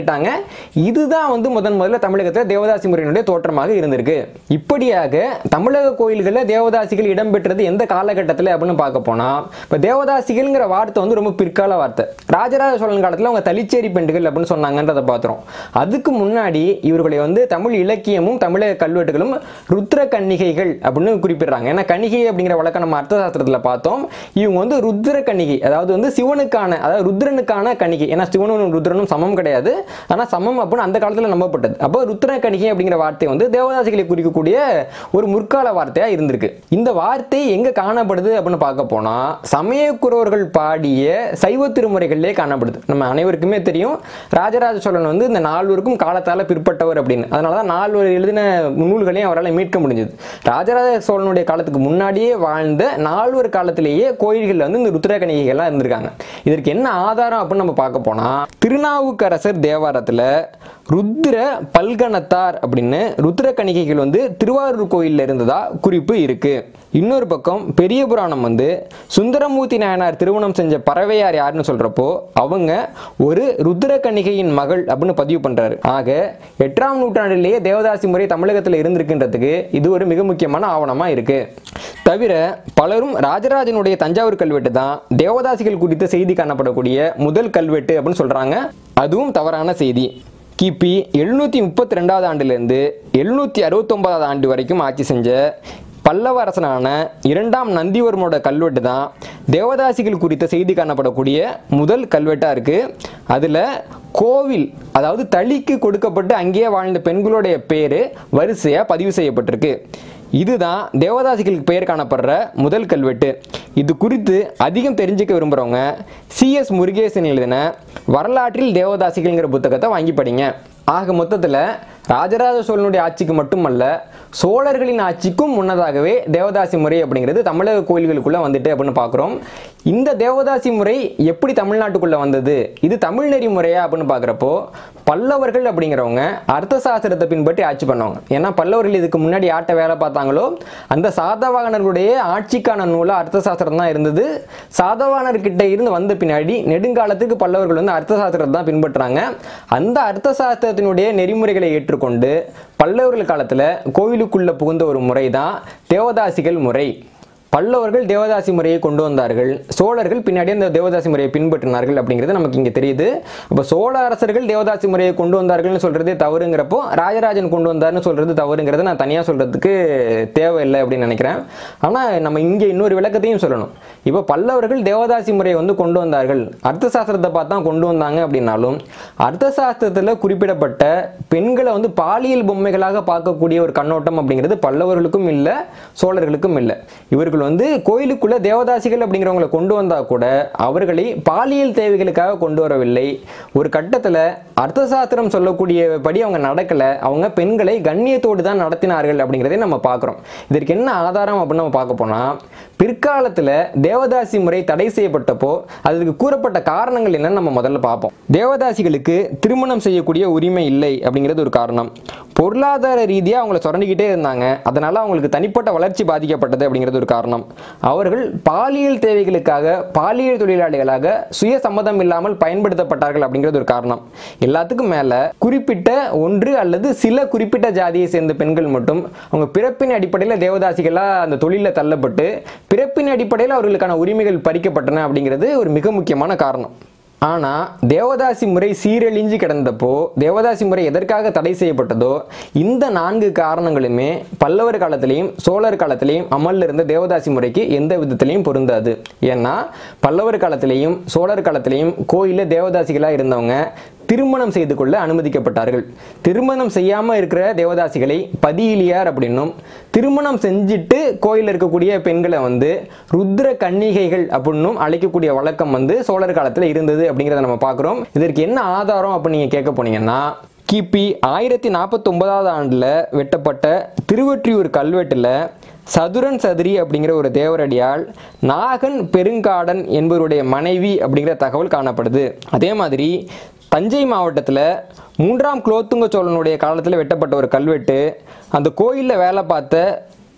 இதுதான் வந்து முதன் முதல்ல தமிழகத்தில் தேவதாசி முறையினுடைய தோற்றமாக இருந்திருக்கு இப்படியாக தமிழக கோயில்களில் தேவதாசிகள் இடம்பெற்றது எந்த காலகட்டத்தில் அப்படின்னு பார்க்க போனால் இப்போ தேவதாசிகள்ங்கிற வார்த்தை வந்து ரொம்ப பிற்கால வார்த்தை ராஜராஜ சோழன் காலத்தில் அவங்க தலிச்சேரி பெண்டுகள் அப்படின்னு சொன்னாங்கன்றதை பார்த்துறோம் அதுக்கு முன்னாடி இவர்களை வந்து தமிழ் இலக்கியமும் தமிழக கல்வெட்டுகளும் ருத்ர கன்னிகைகள் அப்படின்னு குறிப்பிடுறாங்க ஏன்னா கன்னிகை அப்படிங்கிற வழக்கம் நம்ம அர்த்த சாஸ்திரத்தில் பார்த்தோம் இவங்க வந்து ருத்ர கன்னிகை அதாவது வந்து சிவனுக்கான அதாவது ருத்ரனுக்கான கன்னிகை ஏன்னா சிவனும் ருத்ரனும் சமம் கிடையாது ஆனால் சமம் அப்படின்னு அந்த காலத்தில் நம்பப்பட்டது அப்போ ருத்ர கன்னிகை அப்படிங்கிற வார்த்தை வந்து தேவதாசிகளை குறிக்கக்கூடிய ஒரு முற்கால வார்த்தையாக இருந்திருக்கு இந்த வார்த்தை எங்கே காணப்படுது அப்படின்னு பார்க்க போனால் சமயக்குறவர்கள் பாடிய சைவ திருமுறைகளிலே காணப்படுது நம்ம அனைவருக்குமே தெரியும் ராஜராஜ சோழன் வந்து இந்த நால்வருக்கும் காலத்தால் பிற்பட்டவர் அப்படின்னு அதனால தான் நால்வர் எழுதின நூல்களையும் அவரால் மீட்க முடிஞ்சது ராஜராஜ சோழனுடைய காலத்துக்கு முன்னாடியே வாழ்ந்த நால்வர் காலத்திலேயே கோயில்களில் வந்து இந்த ருத்ர கணிகைகள்லாம் இருந்திருக்காங்க இதற்கு என்ன ஆதாரம் அப்படின்னு நம்ம பார்க்க போனால் திருநாவுக்கரசர் தேவாரத்தில் ருத்ர பல்கணத்தார் அப்படின்னு ருத்ர கணிகைகள் வந்து திருவாரூர் கோயிலில் இருந்ததா குறிப்பு இருக்கு இன்னொரு பக்கம் பெரிய புராணம் வந்து சுந்தரமூர்த்தி நாயனார் திருமணம் செஞ்ச பறவையார் யாருன்னு சொல்றப்போ அவங்க ஒரு ருத்ர கணிகையின் மகள் அப்படின்னு பதிவு பண்றாரு ஆக எட்டாம் நூற்றாண்டிலேயே தேவதாசி முறை தமிழகத்தில் இருந்திருக்கின்றதுக்கு இது ஒரு மிக முக்கியமான ஆவணமா இருக்கு தவிர பலரும் ராஜராஜனுடைய தஞ்சாவூர் கல்வெட்டு தான் தேவதாசிகள் குறித்த செய்தி காணப்படக்கூடிய முதல் கல்வெட்டு அப்படின்னு சொல்றாங்க அதுவும் தவறான செய்தி கிபி எழுநூற்றி முப்பத்தி ரெண்டாவது ஆண்டிலிருந்து எழுநூற்றி அறுபத்தொன்பதாவது ஆண்டு வரைக்கும் ஆட்சி செஞ்ச பல்லவ அரசனான இரண்டாம் நந்திவர்மனோட கல்வெட்டு தான் தேவதாசிகள் குறித்த செய்தி காணப்படக்கூடிய முதல் கல்வெட்டாக இருக்குது அதில் கோவில் அதாவது தளிக்கு கொடுக்கப்பட்டு அங்கேயே வாழ்ந்த பெண்களுடைய பேர் வரிசையாக பதிவு செய்யப்பட்டிருக்கு இதுதான் தேவதாசிகளுக்கு பெயர் காணப்படுற முதல் கல்வெட்டு இது குறித்து அதிகம் தெரிஞ்சுக்க விரும்புகிறவங்க சிஎஸ் முருகேசன் எழுதின வரலாற்றில் தேவதாசிகள்ங்கிற புத்தகத்தை வாங்கி படிங்க ஆக மொத்தத்தில் ராஜராஜ சோழனுடைய ஆட்சிக்கு மட்டுமல்ல சோழர்களின் ஆட்சிக்கும் முன்னதாகவே தேவதாசி முறை அப்படிங்கிறது தமிழக கோயில்களுக்குள்ளே வந்துட்டு அப்படின்னு பார்க்குறோம் இந்த தேவதாசி முறை எப்படி தமிழ்நாட்டுக்குள்ளே வந்தது இது தமிழ் நெறி முறையா அப்படின்னு பார்க்குறப்போ பல்லவர்கள் அப்படிங்கிறவங்க அர்த்த சாஸ்திரத்தை பின்பற்றி ஆட்சி பண்ணுவாங்க ஏன்னா பல்லவர்கள் இதுக்கு முன்னாடி யார்கிட்ட வேலை பார்த்தாங்களோ அந்த சாதவாகனர்களுடைய ஆட்சிக்கான நூலாக அர்த்த சாஸ்திரம் தான் இருந்தது சாதவாகனர்கிட்ட இருந்து வந்த பின்னாடி நெடுங்காலத்துக்கு பல்லவர்கள் வந்து அர்த்த சாஸ்திரத்தை தான் பின்பற்றுறாங்க அந்த அர்த்த சாஸ்திரத்தினுடைய நெறிமுறைகளை ஏற்றுக்கொண்டு பல்லவர்கள் காலத்தில் கோவிலுக்குள்ள புகுந்த ஒரு முறை தான் தேவதாசிகள் முறை பல்லவர்கள் தேவதாசி முறையை கொண்டு வந்தார்கள் சோழர்கள் பின்னாடி அந்த தேவதாசி முறையை பின்பற்றினார்கள் அப்படிங்கிறது நமக்கு இங்கே தெரியுது அப்போ சோழ அரசர்கள் தேவதாசி முறையை கொண்டு வந்தார்கள்னு சொல்றதே தவறுங்கிறப்போ ராஜராஜன் கொண்டு வந்தார்னு சொல்றது தவறுங்கிறத நான் தனியாக சொல்றதுக்கு தேவையில்லை அப்படின்னு நினைக்கிறேன் ஆனால் நம்ம இங்கே இன்னொரு விளக்கத்தையும் சொல்லணும் இப்போ பல்லவர்கள் தேவதாசி முறையை வந்து கொண்டு வந்தார்கள் அர்த்த சாஸ்திரத்தை பார்த்து தான் கொண்டு வந்தாங்க அப்படின்னாலும் அர்த்த சாஸ்திரத்தில் குறிப்பிடப்பட்ட பெண்களை வந்து பாலியல் பொம்மைகளாக பார்க்கக்கூடிய ஒரு கண்ணோட்டம் அப்படிங்கிறது பல்லவர்களுக்கும் இல்லை சோழர்களுக்கும் இல்லை இவர்கள் வந்து கோயிலுக்குள்ள தேவதாசிகள் அப்படிங்கிறவங்களை கொண்டு வந்தா கூட அவர்களை பாலியல் தேவைகளுக்காக கொண்டு வரவில்லை ஒரு கட்டத்தில் அர்த்த சாஸ்திரம் சொல்லக்கூடியபடி அவங்க நடக்கல அவங்க பெண்களை கண்ணியத்தோடு தான் நடத்தினார்கள் அப்படிங்கிறதை நம்ம பார்க்குறோம் இதற்கு என்ன ஆதாரம் அப்படின்னு நம்ம பார்க்க போனால் பிற்காலத்தில் தேவதாசி முறை தடை செய்யப்பட்டப்போ அதுக்கு கூறப்பட்ட காரணங்கள் என்னன்னு நம்ம முதல்ல பார்ப்போம் தேவதாசிகளுக்கு திருமணம் செய்யக்கூடிய உரிமை இல்லை அப்படிங்கிறது ஒரு காரணம் பொருளாதார ரீதியாக அவங்கள சுரண்டிக்கிட்டே இருந்தாங்க அதனால அவங்களுக்கு தனிப்பட்ட வளர்ச்சி பாதிக்கப்பட்டது அப்படிங்கிறது ஒரு காரணம் அவர்கள் பாலியல் தேவைகளுக்காக பாலியல் தொழிலாளிகளாக சுய சம்மதம் இல்லாமல் பயன்படுத்தப்பட்டார்கள் அப்படிங்கிறது ஒரு காரணம் எல்லாத்துக்கும் மேல குறிப்பிட்ட ஒன்று அல்லது சில குறிப்பிட்ட ஜாதியை சேர்ந்த பெண்கள் மட்டும் அவங்க பிறப்பின் அடிப்படையில் தேவதாசிகளா அந்த தொழிலில் தள்ளப்பட்டு பிறப்பின் அடிப்படையில் அவர்களுக்கான உரிமைகள் பறிக்கப்பட்டன அப்படிங்கிறது ஒரு மிக முக்கியமான காரணம் ஆனால் தேவதாசி முறை சீரழிஞ்சு கிடந்தப்போ தேவதாசி முறை எதற்காக தடை செய்யப்பட்டதோ இந்த நான்கு காரணங்களுமே பல்லவர் காலத்திலையும் சோழர் காலத்திலையும் அமல்ல இருந்த தேவதாசி முறைக்கு எந்த விதத்திலையும் பொருந்தாது ஏன்னா பல்லவர் காலத்திலையும் சோழர் காலத்திலையும் கோயிலில் தேவதாசிகளாக இருந்தவங்க திருமணம் செய்து கொள்ள அனுமதிக்கப்பட்டார்கள் திருமணம் செய்யாமல் இருக்கிற தேவதாசிகளை பதியிலியார் அப்படின்னும் திருமணம் செஞ்சுட்டு கோயிலில் இருக்கக்கூடிய பெண்களை வந்து ருத்ர கன்னிகைகள் அப்படின்னும் அழைக்கக்கூடிய வழக்கம் வந்து சோழர் காலத்தில் இருந்தது அப்படிங்கிறத நம்ம பார்க்குறோம் இதற்கு என்ன ஆதாரம் அப்படின்னு நீங்கள் கேட்க போனீங்கன்னா கிபி ஆயிரத்தி நாற்பத்தொன்பதாவது ஆண்டில் வெட்டப்பட்ட திருவொற்றியூர் கல்வெட்டில் சதுரன் சதுரி அப்படிங்கிற ஒரு தேவரடியால் நாகன் பெருங்காடன் என்பவருடைய மனைவி அப்படிங்கிற தகவல் காணப்படுது அதே மாதிரி தஞ்சை மாவட்டத்தில் மூன்றாம் குலோத்துங்க சோழனுடைய காலத்தில் வெட்டப்பட்ட ஒரு கல்வெட்டு அந்த கோயிலில் வேலை பார்த்த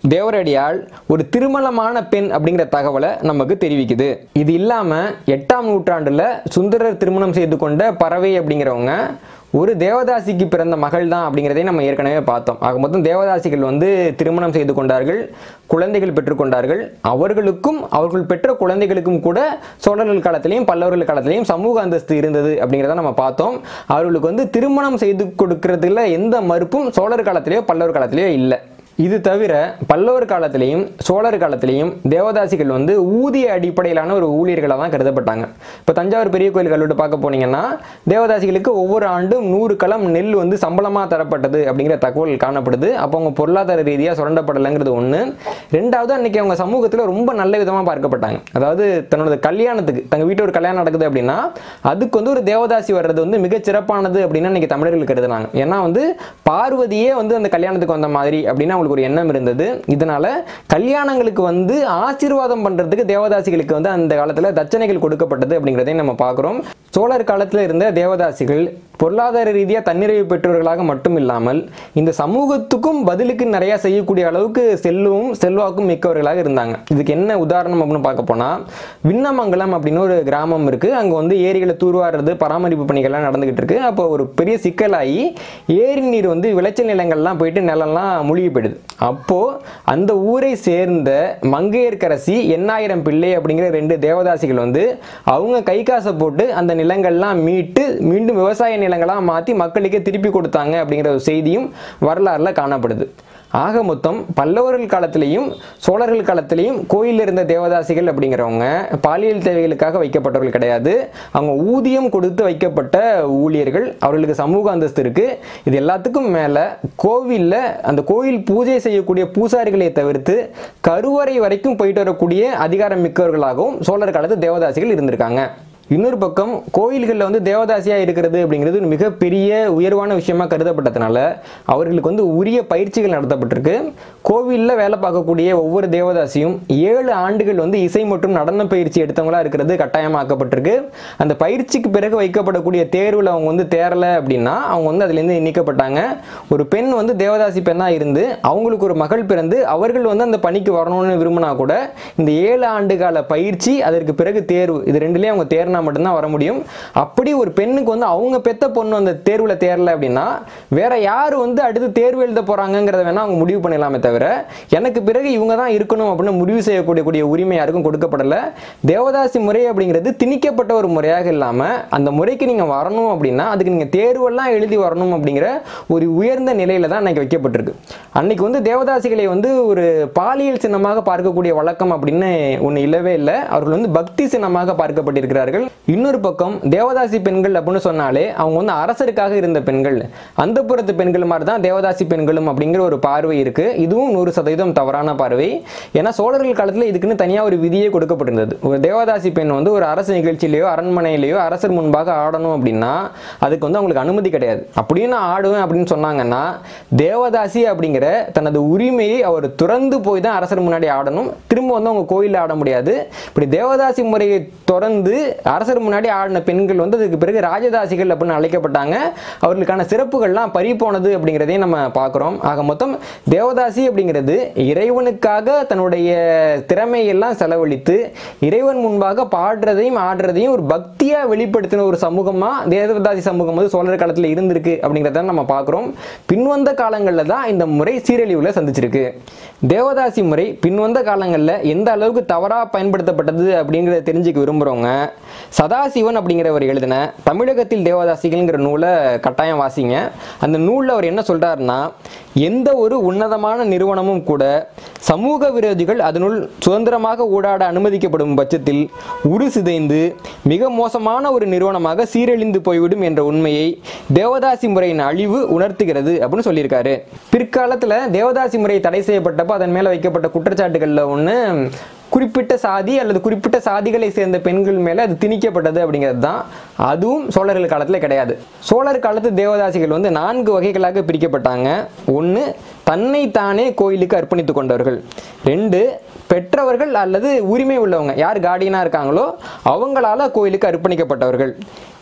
தேவரடியால் ஒரு திருமணமான பெண் அப்படிங்கிற தகவலை நமக்கு தெரிவிக்குது இது இல்லாமல் எட்டாம் நூற்றாண்டில் சுந்தரர் திருமணம் செய்து கொண்ட பறவை அப்படிங்கிறவங்க ஒரு தேவதாசிக்கு பிறந்த மகள் தான் அப்படிங்கிறதை நம்ம ஏற்கனவே பார்த்தோம் ஆக மொத்தம் தேவதாசிகள் வந்து திருமணம் செய்து கொண்டார்கள் குழந்தைகள் பெற்றுக்கொண்டார்கள் அவர்களுக்கும் அவர்கள் பெற்ற குழந்தைகளுக்கும் கூட சோழர்கள் காலத்திலையும் பல்லவர்கள் காலத்திலையும் சமூக அந்தஸ்து இருந்தது அப்படிங்கிறத நம்ம பார்த்தோம் அவர்களுக்கு வந்து திருமணம் செய்து கொடுக்கறதுல எந்த மறுப்பும் சோழர் காலத்திலேயோ பல்லவர் காலத்திலேயோ இல்லை இது தவிர பல்லவர் காலத்திலையும் சோழர் காலத்திலையும் தேவதாசிகள் வந்து ஊதிய அடிப்படையிலான ஒரு ஊழியர்களாக தான் கருதப்பட்டாங்க இப்போ தஞ்சாவூர் பெரிய கோயில் கல்லூரி பார்க்க போனீங்கன்னா தேவதாசிகளுக்கு ஒவ்வொரு ஆண்டும் நூறு களம் நெல் வந்து சம்பளமாக தரப்பட்டது அப்படிங்கிற தகவல் காணப்படுது அப்போ அவங்க பொருளாதார ரீதியாக சுரண்டப்படலைங்கிறது ஒன்று ரெண்டாவது அன்னைக்கு அவங்க சமூகத்தில் ரொம்ப நல்ல விதமாக பார்க்கப்பட்டாங்க அதாவது தன்னோட கல்யாணத்துக்கு தங்கள் வீட்டில் ஒரு கல்யாணம் நடக்குது அப்படின்னா அதுக்கு வந்து ஒரு தேவதாசி வர்றது வந்து மிகச் சிறப்பானது அப்படின்னு அன்னைக்கு தமிழர்கள் கருதுனாங்க ஏன்னா வந்து பார்வதியே வந்து அந்த கல்யாணத்துக்கு வந்த மாதிரி அப்படின்னு அவங்களுக்கு ஒரு எண்ணம் இருந்தது இதனால கல்யாணங்களுக்கு வந்து ஆசீர்வாதம் பண்றதுக்கு தேவதாசிகளுக்கு வந்து அந்த காலத்தில் தட்சணைகள் கொடுக்கப்பட்டது அப்படிங்கிறதையும் நம்ம பார்க்குறோம் சோழர் காலத்தில் இருந்த தேவதாசிகள் பொருளாதார ரீதியாக தன்னிறைவு பெற்றவர்களாக மட்டும் இல்லாமல் இந்த சமூகத்துக்கும் பதிலுக்கு நிறையா செய்யக்கூடிய அளவுக்கு செல்வமும் செல்வாக்கும் மிக்கவர்களாக இருந்தாங்க இதுக்கு என்ன உதாரணம் அப்படின்னு பார்க்க போனால் விண்ணமங்கலம் அப்படின்னு ஒரு கிராமம் இருக்குது அங்கே வந்து ஏரிகளை தூர்வாடுறது பராமரிப்பு பணிகள்லாம் நடந்துகிட்டு இருக்கு அப்போ ஒரு பெரிய சிக்கலாகி ஏரி நீர் வந்து விளைச்சல் நிலங்கள்லாம் போயிட்டு நிலம்லாம் மூழ்கி போயிடுது அப்போது அந்த ஊரை சேர்ந்த மங்கையர்க்கரசி எண்ணாயிரம் பிள்ளை அப்படிங்கிற ரெண்டு தேவதாசிகள் வந்து அவங்க கை காசை போட்டு அந்த நிலங்கள்லாம் மீட்டு மீண்டும் விவசாய நிலங்களாக மாற்றி மக்களுக்கே திருப்பி கொடுத்தாங்க அப்படிங்கிற ஒரு செய்தியும் வரலாறுல காணப்படுது ஆக மொத்தம் பல்லவர்கள் காலத்திலையும் சோழர்கள் காலத்திலையும் கோயிலில் இருந்த தேவதாசிகள் அப்படிங்கிறவங்க பாலியல் தேவைகளுக்காக வைக்கப்பட்டவர்கள் கிடையாது அவங்க ஊதியம் கொடுத்து வைக்கப்பட்ட ஊழியர்கள் அவர்களுக்கு சமூக அந்தஸ்து இருக்கு இது எல்லாத்துக்கும் மேலே கோவிலில் அந்த கோயில் பூஜை செய்யக்கூடிய பூசாரிகளை தவிர்த்து கருவறை வரைக்கும் போயிட்டு வரக்கூடிய அதிகாரம் மிக்கவர்களாகவும் சோழர் காலத்து தேவதாசிகள் இருந்திருக்காங்க இன்னொரு பக்கம் கோயில்களில் வந்து தேவதாசியாக இருக்கிறது அப்படிங்கிறது ஒரு மிகப்பெரிய உயர்வான விஷயமா கருதப்பட்டதுனால அவர்களுக்கு வந்து உரிய பயிற்சிகள் நடத்தப்பட்டிருக்கு கோவிலில் வேலை பார்க்கக்கூடிய ஒவ்வொரு தேவதாசியும் ஏழு ஆண்டுகள் வந்து இசை மற்றும் நடன பயிற்சி எடுத்தவங்களா இருக்கிறது கட்டாயமாக்கப்பட்டிருக்கு அந்த பயிற்சிக்கு பிறகு வைக்கப்படக்கூடிய தேர்வில் அவங்க வந்து தேரலை அப்படின்னா அவங்க வந்து அதுலேருந்து நீக்கப்பட்டாங்க ஒரு பெண் வந்து தேவதாசி பெண்ணாக இருந்து அவங்களுக்கு ஒரு மகள் பிறந்து அவர்கள் வந்து அந்த பணிக்கு வரணும்னு விரும்பினா கூட இந்த ஏழு ஆண்டு கால பயிற்சி அதற்கு பிறகு தேர்வு இது ரெண்டுலேயும் அவங்க தேர்னா மட்டும்தான் வர முடியும் அப்படி ஒரு பெண்ணுக்கு வந்து அவங்க பெத்த பொண்ணு அந்த தேர்வில் தேரல அப்படின்னா வேற யார் வந்து அடுத்து தேர்வு எழுத போறாங்கங்கிறத வேணா அவங்க முடிவு பண்ணிடலாமே தவிர எனக்கு பிறகு இவங்க தான் இருக்கணும் அப்படின்னு முடிவு செய்யக்கூடிய கூடிய உரிமை யாருக்கும் கொடுக்கப்படல தேவதாசி முறை அப்படிங்கிறது திணிக்கப்பட்ட ஒரு முறையாக இல்லாமல் அந்த முறைக்கு நீங்கள் வரணும் அப்படின்னா அதுக்கு நீங்கள் தேர்வெல்லாம் எழுதி வரணும் அப்படிங்கிற ஒரு உயர்ந்த நிலையில தான் அன்னைக்கு வைக்கப்பட்டிருக்கு அன்னைக்கு வந்து தேவதாசிகளை வந்து ஒரு பாலியல் சின்னமாக பார்க்கக்கூடிய வழக்கம் அப்படின்னு ஒன்று இல்லவே இல்லை அவர்கள் வந்து பக்தி சின்னமாக பார்க்கப்பட்டிருக்கிறார்கள் இன்னொரு பக்கம் தேவதாசி பெண்கள் அப்படின்னு சொன்னாலே அவங்க வந்து அரசருக்காக இருந்த பெண்கள் அந்த புறத்து பெண்கள் மாதிரி தான் தேவதாசி பெண்களும் அப்படிங்கிற ஒரு பார்வை இருக்கு இதுவும் நூறு சதவீதம் தவறான பார்வை ஏன்னா சோழர்கள் காலத்தில் இதுக்குன்னு தனியாக ஒரு விதியே கொடுக்கப்பட்டிருந்தது ஒரு தேவதாசி பெண் வந்து ஒரு அரசு நிகழ்ச்சியிலேயோ அரண்மனையிலேயோ அரசர் முன்பாக ஆடணும் அப்படின்னா அதுக்கு வந்து அவங்களுக்கு அனுமதி கிடையாது அப்படின்னு ஆடுவேன் அப்படின்னு சொன்னாங்கன்னா தேவதாசி அப்படிங்கிற தனது உரிமையை அவர் துறந்து போய் தான் அரசர் முன்னாடி ஆடணும் திரும்ப வந்து அவங்க கோயிலில் ஆட முடியாது இப்படி தேவதாசி முறையை தொடர்ந்து அரசர் முன்னாடி ஆடின பெண்கள் வந்து அதுக்கு பிறகு ராஜதாசிகள் அப்படின்னு அழைக்கப்பட்டாங்க அவர்களுக்கான சிறப்புகள்லாம் பறி போனது அப்படிங்கிறதையும் நம்ம பார்க்குறோம் ஆக மொத்தம் தேவதாசி அப்படிங்கிறது இறைவனுக்காக தன்னுடைய திறமையெல்லாம் செலவழித்து இறைவன் முன்பாக பாடுறதையும் ஆடுறதையும் ஒரு பக்தியாக வெளிப்படுத்தின ஒரு சமூகமாக தேவதாசி சமூகம் வந்து சோழர் காலத்தில் இருந்திருக்கு அப்படிங்கிறத நம்ம பார்க்குறோம் பின்வந்த காலங்களில் தான் இந்த முறை சீரழிவில் சந்திச்சிருக்கு தேவதாசி முறை பின்வந்த காலங்களில் எந்த அளவுக்கு தவறாக பயன்படுத்தப்பட்டது அப்படிங்கிறத தெரிஞ்சுக்க விரும்புகிறவங்க சதாசிவன் அப்படிங்கிறவர் எழுதின தமிழகத்தில் தேவதாசிகள்ங்கிற நூலை கட்டாயம் வாசிங்க அந்த நூலில் அவர் என்ன சொல்றாருன்னா எந்த ஒரு உன்னதமான நிறுவனமும் கூட சமூக விரோதிகள் அதனுள் சுதந்திரமாக ஊடாட அனுமதிக்கப்படும் பட்சத்தில் உரு சிதைந்து மிக மோசமான ஒரு நிறுவனமாக சீரழிந்து போய்விடும் என்ற உண்மையை தேவதாசி முறையின் அழிவு உணர்த்துகிறது அப்படின்னு சொல்லியிருக்காரு பிற்காலத்தில் தேவதாசி முறை தடை செய்யப்பட்டப்போ அதன் மேலே வைக்கப்பட்ட குற்றச்சாட்டுகளில் ஒன்று குறிப்பிட்ட சாதி அல்லது குறிப்பிட்ட சாதிகளை சேர்ந்த பெண்கள் மேலே அது திணிக்கப்பட்டது அப்படிங்கிறது தான் அதுவும் சோழர்கள் காலத்தில் கிடையாது சோழர் காலத்து தேவதாசிகள் வந்து நான்கு வகைகளாக பிரிக்கப்பட்டாங்க ஒன்று தன்னை தானே கோயிலுக்கு அர்ப்பணித்து கொண்டவர்கள் ரெண்டு பெற்றவர்கள் அல்லது உரிமை உள்ளவங்க யார் கார்டியனாக இருக்காங்களோ அவங்களால கோயிலுக்கு அர்ப்பணிக்கப்பட்டவர்கள்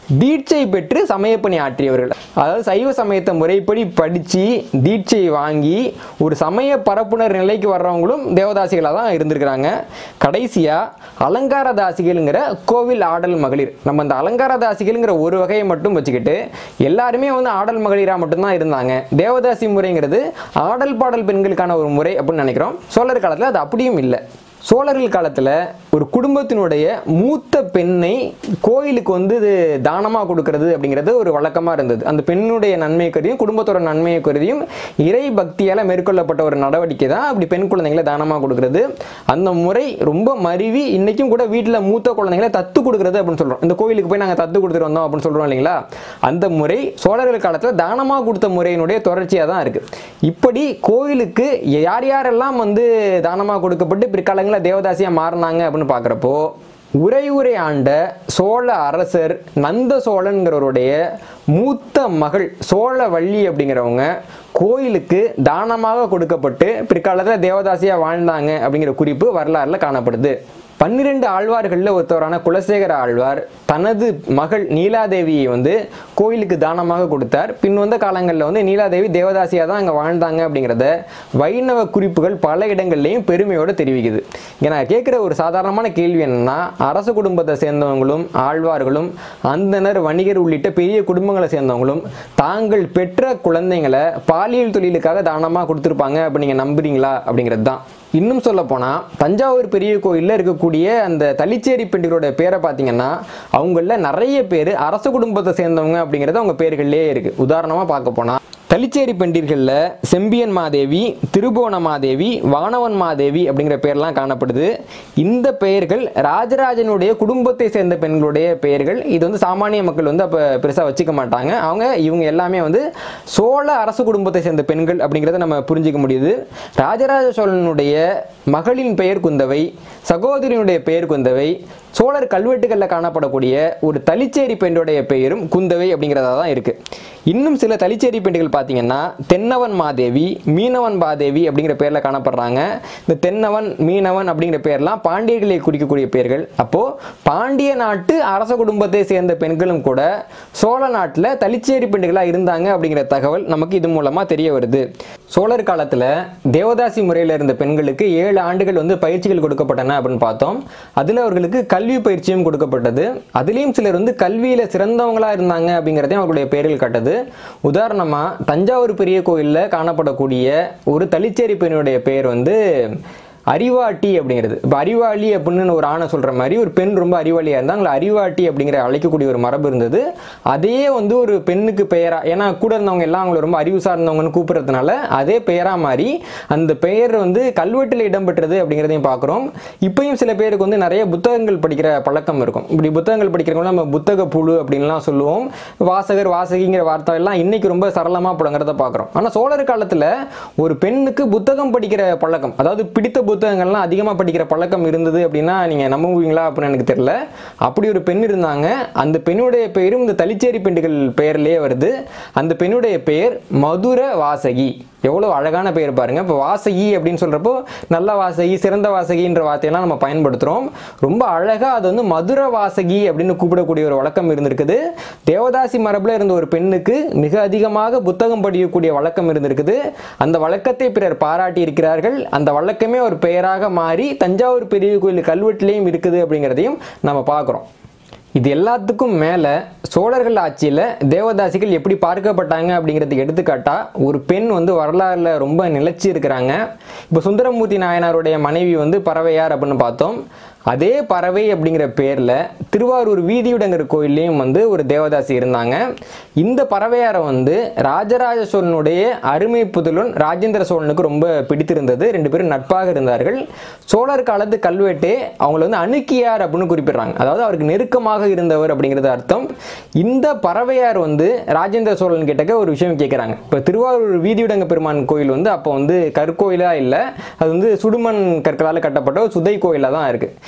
தீட்சை பெற்று சமயப்பணி ஆற்றியவர்கள் அதாவது சைவ சமயத்தை முறைப்படி படித்து தீட்சை வாங்கி ஒரு சமய பரப்புனர் நிலைக்கு வர்றவங்களும் தேவதாசிகளாக தான் இருந்திருக்கிறாங்க கடைசியாக அலங்கார தாசிகள்ங்கிற கோவில் ஆடல் மகளிர் நம்ம இந்த அலங்கார தாசிகள்ங்கிற ஒரு வகையை மட்டும் வச்சுக்கிட்டு எல்லாருமே வந்து ஆடல் மகளிராக மட்டும்தான் இருந்தாங்க தேவதாசி முறைங்கிறது ஆடல் பாடல் பெண்களுக்கான ஒரு முறை அப்படின்னு நினைக்கிறோம் சோழர் காலத்தில் அது அப்படியும் இல்லை சோழர்கள் காலத்தில் ஒரு குடும்பத்தினுடைய மூத்த பெண்ணை கோயிலுக்கு வந்து இது தானமாக கொடுக்கறது அப்படிங்கிறது ஒரு வழக்கமாக இருந்தது அந்த பெண்ணுடைய நன்மை கருதியும் குடும்பத்தோட நன்மையை கருதியும் இறை பக்தியால் மேற்கொள்ளப்பட்ட ஒரு நடவடிக்கை தான் அப்படி பெண் குழந்தைங்களை தானமாக கொடுக்கறது அந்த முறை ரொம்ப மருவி இன்னைக்கும் கூட வீட்டில் மூத்த குழந்தைங்களை தத்து கொடுக்கறது அப்படின்னு சொல்கிறோம் இந்த கோயிலுக்கு போய் நாங்கள் தத்து கொடுத்துட்டு வந்தோம் அப்படின்னு சொல்கிறோம் இல்லைங்களா அந்த முறை சோழர்கள் காலத்தில் தானமாக கொடுத்த முறையினுடைய தொடர்ச்சியாக தான் இருக்குது இப்படி கோயிலுக்கு யார் யாரெல்லாம் வந்து தானமாக கொடுக்கப்பட்டு பிற்காலங்களில் தேவதாசியாக மாறினாங்க அப்படின்னு பார்க்குறப்போ உரை உரை ஆண்ட சோழ அரசர் நந்த சோழன்கிறவருடைய மூத்த மகள் சோழவள்ளி அப்படிங்கிறவங்க கோயிலுக்கு தானமாக கொடுக்கப்பட்டு பிற்காலத்தில் தேவதாசியாக வாழ்ந்தாங்க அப்படிங்கிற குறிப்பு வரலாறுல காணப்படுது பன்னிரண்டு ஆழ்வார்களில் ஒருத்தவரான குலசேகர ஆழ்வார் தனது மகள் நீலாதேவியை வந்து கோயிலுக்கு தானமாக கொடுத்தார் பின் வந்த காலங்களில் வந்து நீலாதேவி தேவதாசியாக தான் அங்கே வாழ்ந்தாங்க அப்படிங்கிறத வைணவ குறிப்புகள் பல இடங்கள்லையும் பெருமையோடு தெரிவிக்குது இங்கே நான் கேட்குற ஒரு சாதாரணமான கேள்வி என்னன்னா அரச குடும்பத்தை சேர்ந்தவங்களும் ஆழ்வார்களும் அந்தனர் வணிகர் உள்ளிட்ட பெரிய குடும்பங்களை சேர்ந்தவங்களும் தாங்கள் பெற்ற குழந்தைங்களை பாலியல் தொழிலுக்காக தானமாக கொடுத்துருப்பாங்க அப்படி நீங்கள் நம்புறீங்களா அப்படிங்கிறது தான் இன்னும் சொல்ல போனால் தஞ்சாவூர் பெரிய கோயிலில் இருக்கக்கூடிய அந்த தளிச்சேரி பெண்டுகளோட பேரை பார்த்தீங்கன்னா அவங்கள நிறைய பேர் அரச குடும்பத்தை சேர்ந்தவங்க அப்படிங்கிறது அவங்க பேர்கள்லேயே இருக்குது உதாரணமாக பார்க்க போனால் தளிச்சேரி பெண்டிர்களில் செம்பியன் மாதேவி திருபுவன மாதேவி வானவன் மாதேவி அப்படிங்கிற பேர்லாம் காணப்படுது இந்த பெயர்கள் ராஜராஜனுடைய குடும்பத்தை சேர்ந்த பெண்களுடைய பெயர்கள் இது வந்து சாமானிய மக்கள் வந்து அப்போ பெருசாக வச்சுக்க மாட்டாங்க அவங்க இவங்க எல்லாமே வந்து சோழ அரசு குடும்பத்தை சேர்ந்த பெண்கள் அப்படிங்கிறத நம்ம புரிஞ்சிக்க முடியுது ராஜராஜ சோழனுடைய மகளின் பெயர் குந்தவை சகோதரியினுடைய பெயர் குந்தவை சோழர் கல்வெட்டுகளில் காணப்படக்கூடிய ஒரு தளிச்சேரி பெண்ணுடைய பெயரும் குந்தவை அப்படிங்கிறதா தான் இருக்கு இன்னும் சில தளிச்சேரி பெண்கள் பார்த்தீங்கன்னா தென்னவன் மாதேவி மீனவன் மாதேவி அப்படிங்கிற பேரில் காணப்படுறாங்க இந்த தென்னவன் மீனவன் அப்படிங்கிற பேர்லாம் பாண்டியர்களை குறிக்கக்கூடிய பெயர்கள் அப்போ பாண்டிய நாட்டு அரச குடும்பத்தை சேர்ந்த பெண்களும் கூட சோழ நாட்டில் தளிச்சேரி பெண்களாக இருந்தாங்க அப்படிங்கிற தகவல் நமக்கு இது மூலமாக தெரிய வருது சோழர் காலத்தில் தேவதாசி முறையில் இருந்த பெண்களுக்கு ஏழு ஆண்டுகள் வந்து பயிற்சிகள் கொடுக்கப்பட்டன அப்படின்னு பார்த்தோம் அதில் அவர்களுக்கு கல்வி பயிற்சியும் கொடுக்கப்பட்டது அதுலேயும் சிலர் வந்து கல்வியில் சிறந்தவங்களா இருந்தாங்க அப்படிங்கிறதையும் அவர்களுடைய பெயரில் காட்டுது உதாரணமாக தஞ்சாவூர் பெரிய கோயிலில் காணப்படக்கூடிய ஒரு தளிச்சேரி பெண்ணுடைய பெயர் வந்து அறிவாட்டி அப்படிங்கிறது இப்போ அறிவாளி அப்படின்னு ஒரு ஆணை சொல்கிற மாதிரி ஒரு பெண் ரொம்ப அறிவாளியாக இருந்தால் அவங்களை அறிவாட்டி அப்படிங்கிற அழைக்கக்கூடிய ஒரு மரபு இருந்தது அதே வந்து ஒரு பெண்ணுக்கு பெயராக ஏன்னா கூட இருந்தவங்க எல்லாம் அவங்கள ரொம்ப அறிவு சார்ந்தவங்கன்னு கூப்பிட்றதுனால அதே பெயராக மாறி அந்த பெயர் வந்து கல்வெட்டில் இடம்பெற்றது அப்படிங்கிறதையும் பார்க்குறோம் இப்பயும் சில பேருக்கு வந்து நிறைய புத்தகங்கள் படிக்கிற பழக்கம் இருக்கும் இப்படி புத்தகங்கள் படிக்கிறவங்க நம்ம புத்தக புழு அப்படின்லாம் சொல்லுவோம் வாசகர் வாசகிங்கிற வார்த்தை எல்லாம் இன்னைக்கு ரொம்ப சரளமாக புழங்குறத பார்க்குறோம் ஆனால் சோழர் காலத்தில் ஒரு பெண்ணுக்கு புத்தகம் படிக்கிற பழக்கம் அதாவது பிடித்த புத்தகங்கள்லாம் அதிகமாக படிக்கிற பழக்கம் இருந்தது அப்படின்னா நீங்கள் நம்புவீங்களா அப்படின்னு எனக்கு தெரியல அப்படி ஒரு பெண் இருந்தாங்க அந்த பெண்ணுடைய பெயரும் இந்த தளிச்சேரி பெண்டுகள் பெயர்லேயே வருது அந்த பெண்ணுடைய பெயர் மதுர வாசகி எவ்வளோ அழகான பெயர் பாருங்க இப்போ வாசகி அப்படின்னு சொல்கிறப்போ நல்ல வாசகி சிறந்த வாசகின்ற வார்த்தையெல்லாம் நம்ம பயன்படுத்துகிறோம் ரொம்ப அழகாக அது வந்து மதுர வாசகி அப்படின்னு கூப்பிடக்கூடிய ஒரு வழக்கம் இருந்திருக்குது தேவதாசி மரபில் இருந்த ஒரு பெண்ணுக்கு மிக அதிகமாக புத்தகம் படிக்கக்கூடிய வழக்கம் இருந்திருக்குது அந்த வழக்கத்தை பிறர் பாராட்டி இருக்கிறார்கள் அந்த வழக்கமே ஒரு பெயராக மாறி தஞ்சாவூர் பெரிய கோயில் கல்வெட்டிலையும் இருக்குது அப்படிங்கிறதையும் நம்ம பார்க்குறோம் இது எல்லாத்துக்கும் மேலே சோழர்கள் ஆட்சியில் தேவதாசிகள் எப்படி பார்க்கப்பட்டாங்க அப்படிங்கிறதுக்கு எடுத்துக்காட்டா ஒரு பெண் வந்து வரலாறுல ரொம்ப நிலைச்சி இருக்கிறாங்க இப்போ சுந்தரமூர்த்தி நாயனாருடைய மனைவி வந்து பறவையார் அப்படின்னு பார்த்தோம் அதே பறவை அப்படிங்கிற பேரில் திருவாரூர் வீதியுடங்கிற கோயில்லையும் வந்து ஒரு தேவதாசி இருந்தாங்க இந்த பறவையாரை வந்து ராஜராஜ சோழனுடைய அருமை புதல்வன் ராஜேந்திர சோழனுக்கு ரொம்ப பிடித்திருந்தது ரெண்டு பேரும் நட்பாக இருந்தார்கள் சோழர் காலத்து கல்வெட்டே அவங்கள வந்து அணுக்கியார் அப்படின்னு குறிப்பிடுறாங்க அதாவது அவருக்கு நெருக்கமாக இருந்தவர் அப்படிங்கிறது அர்த்தம் இந்த பறவையார் வந்து ராஜேந்திர சோழன் கிட்டக்க ஒரு விஷயம் கேட்குறாங்க இப்போ திருவாரூர் வீதியுடங்க பெருமான் கோயில் வந்து அப்போ வந்து கற்கோயிலாக இல்லை அது வந்து சுடுமண் கற்களால் கட்டப்பட்ட ஒரு சுதை கோயிலாக தான் இருக்குது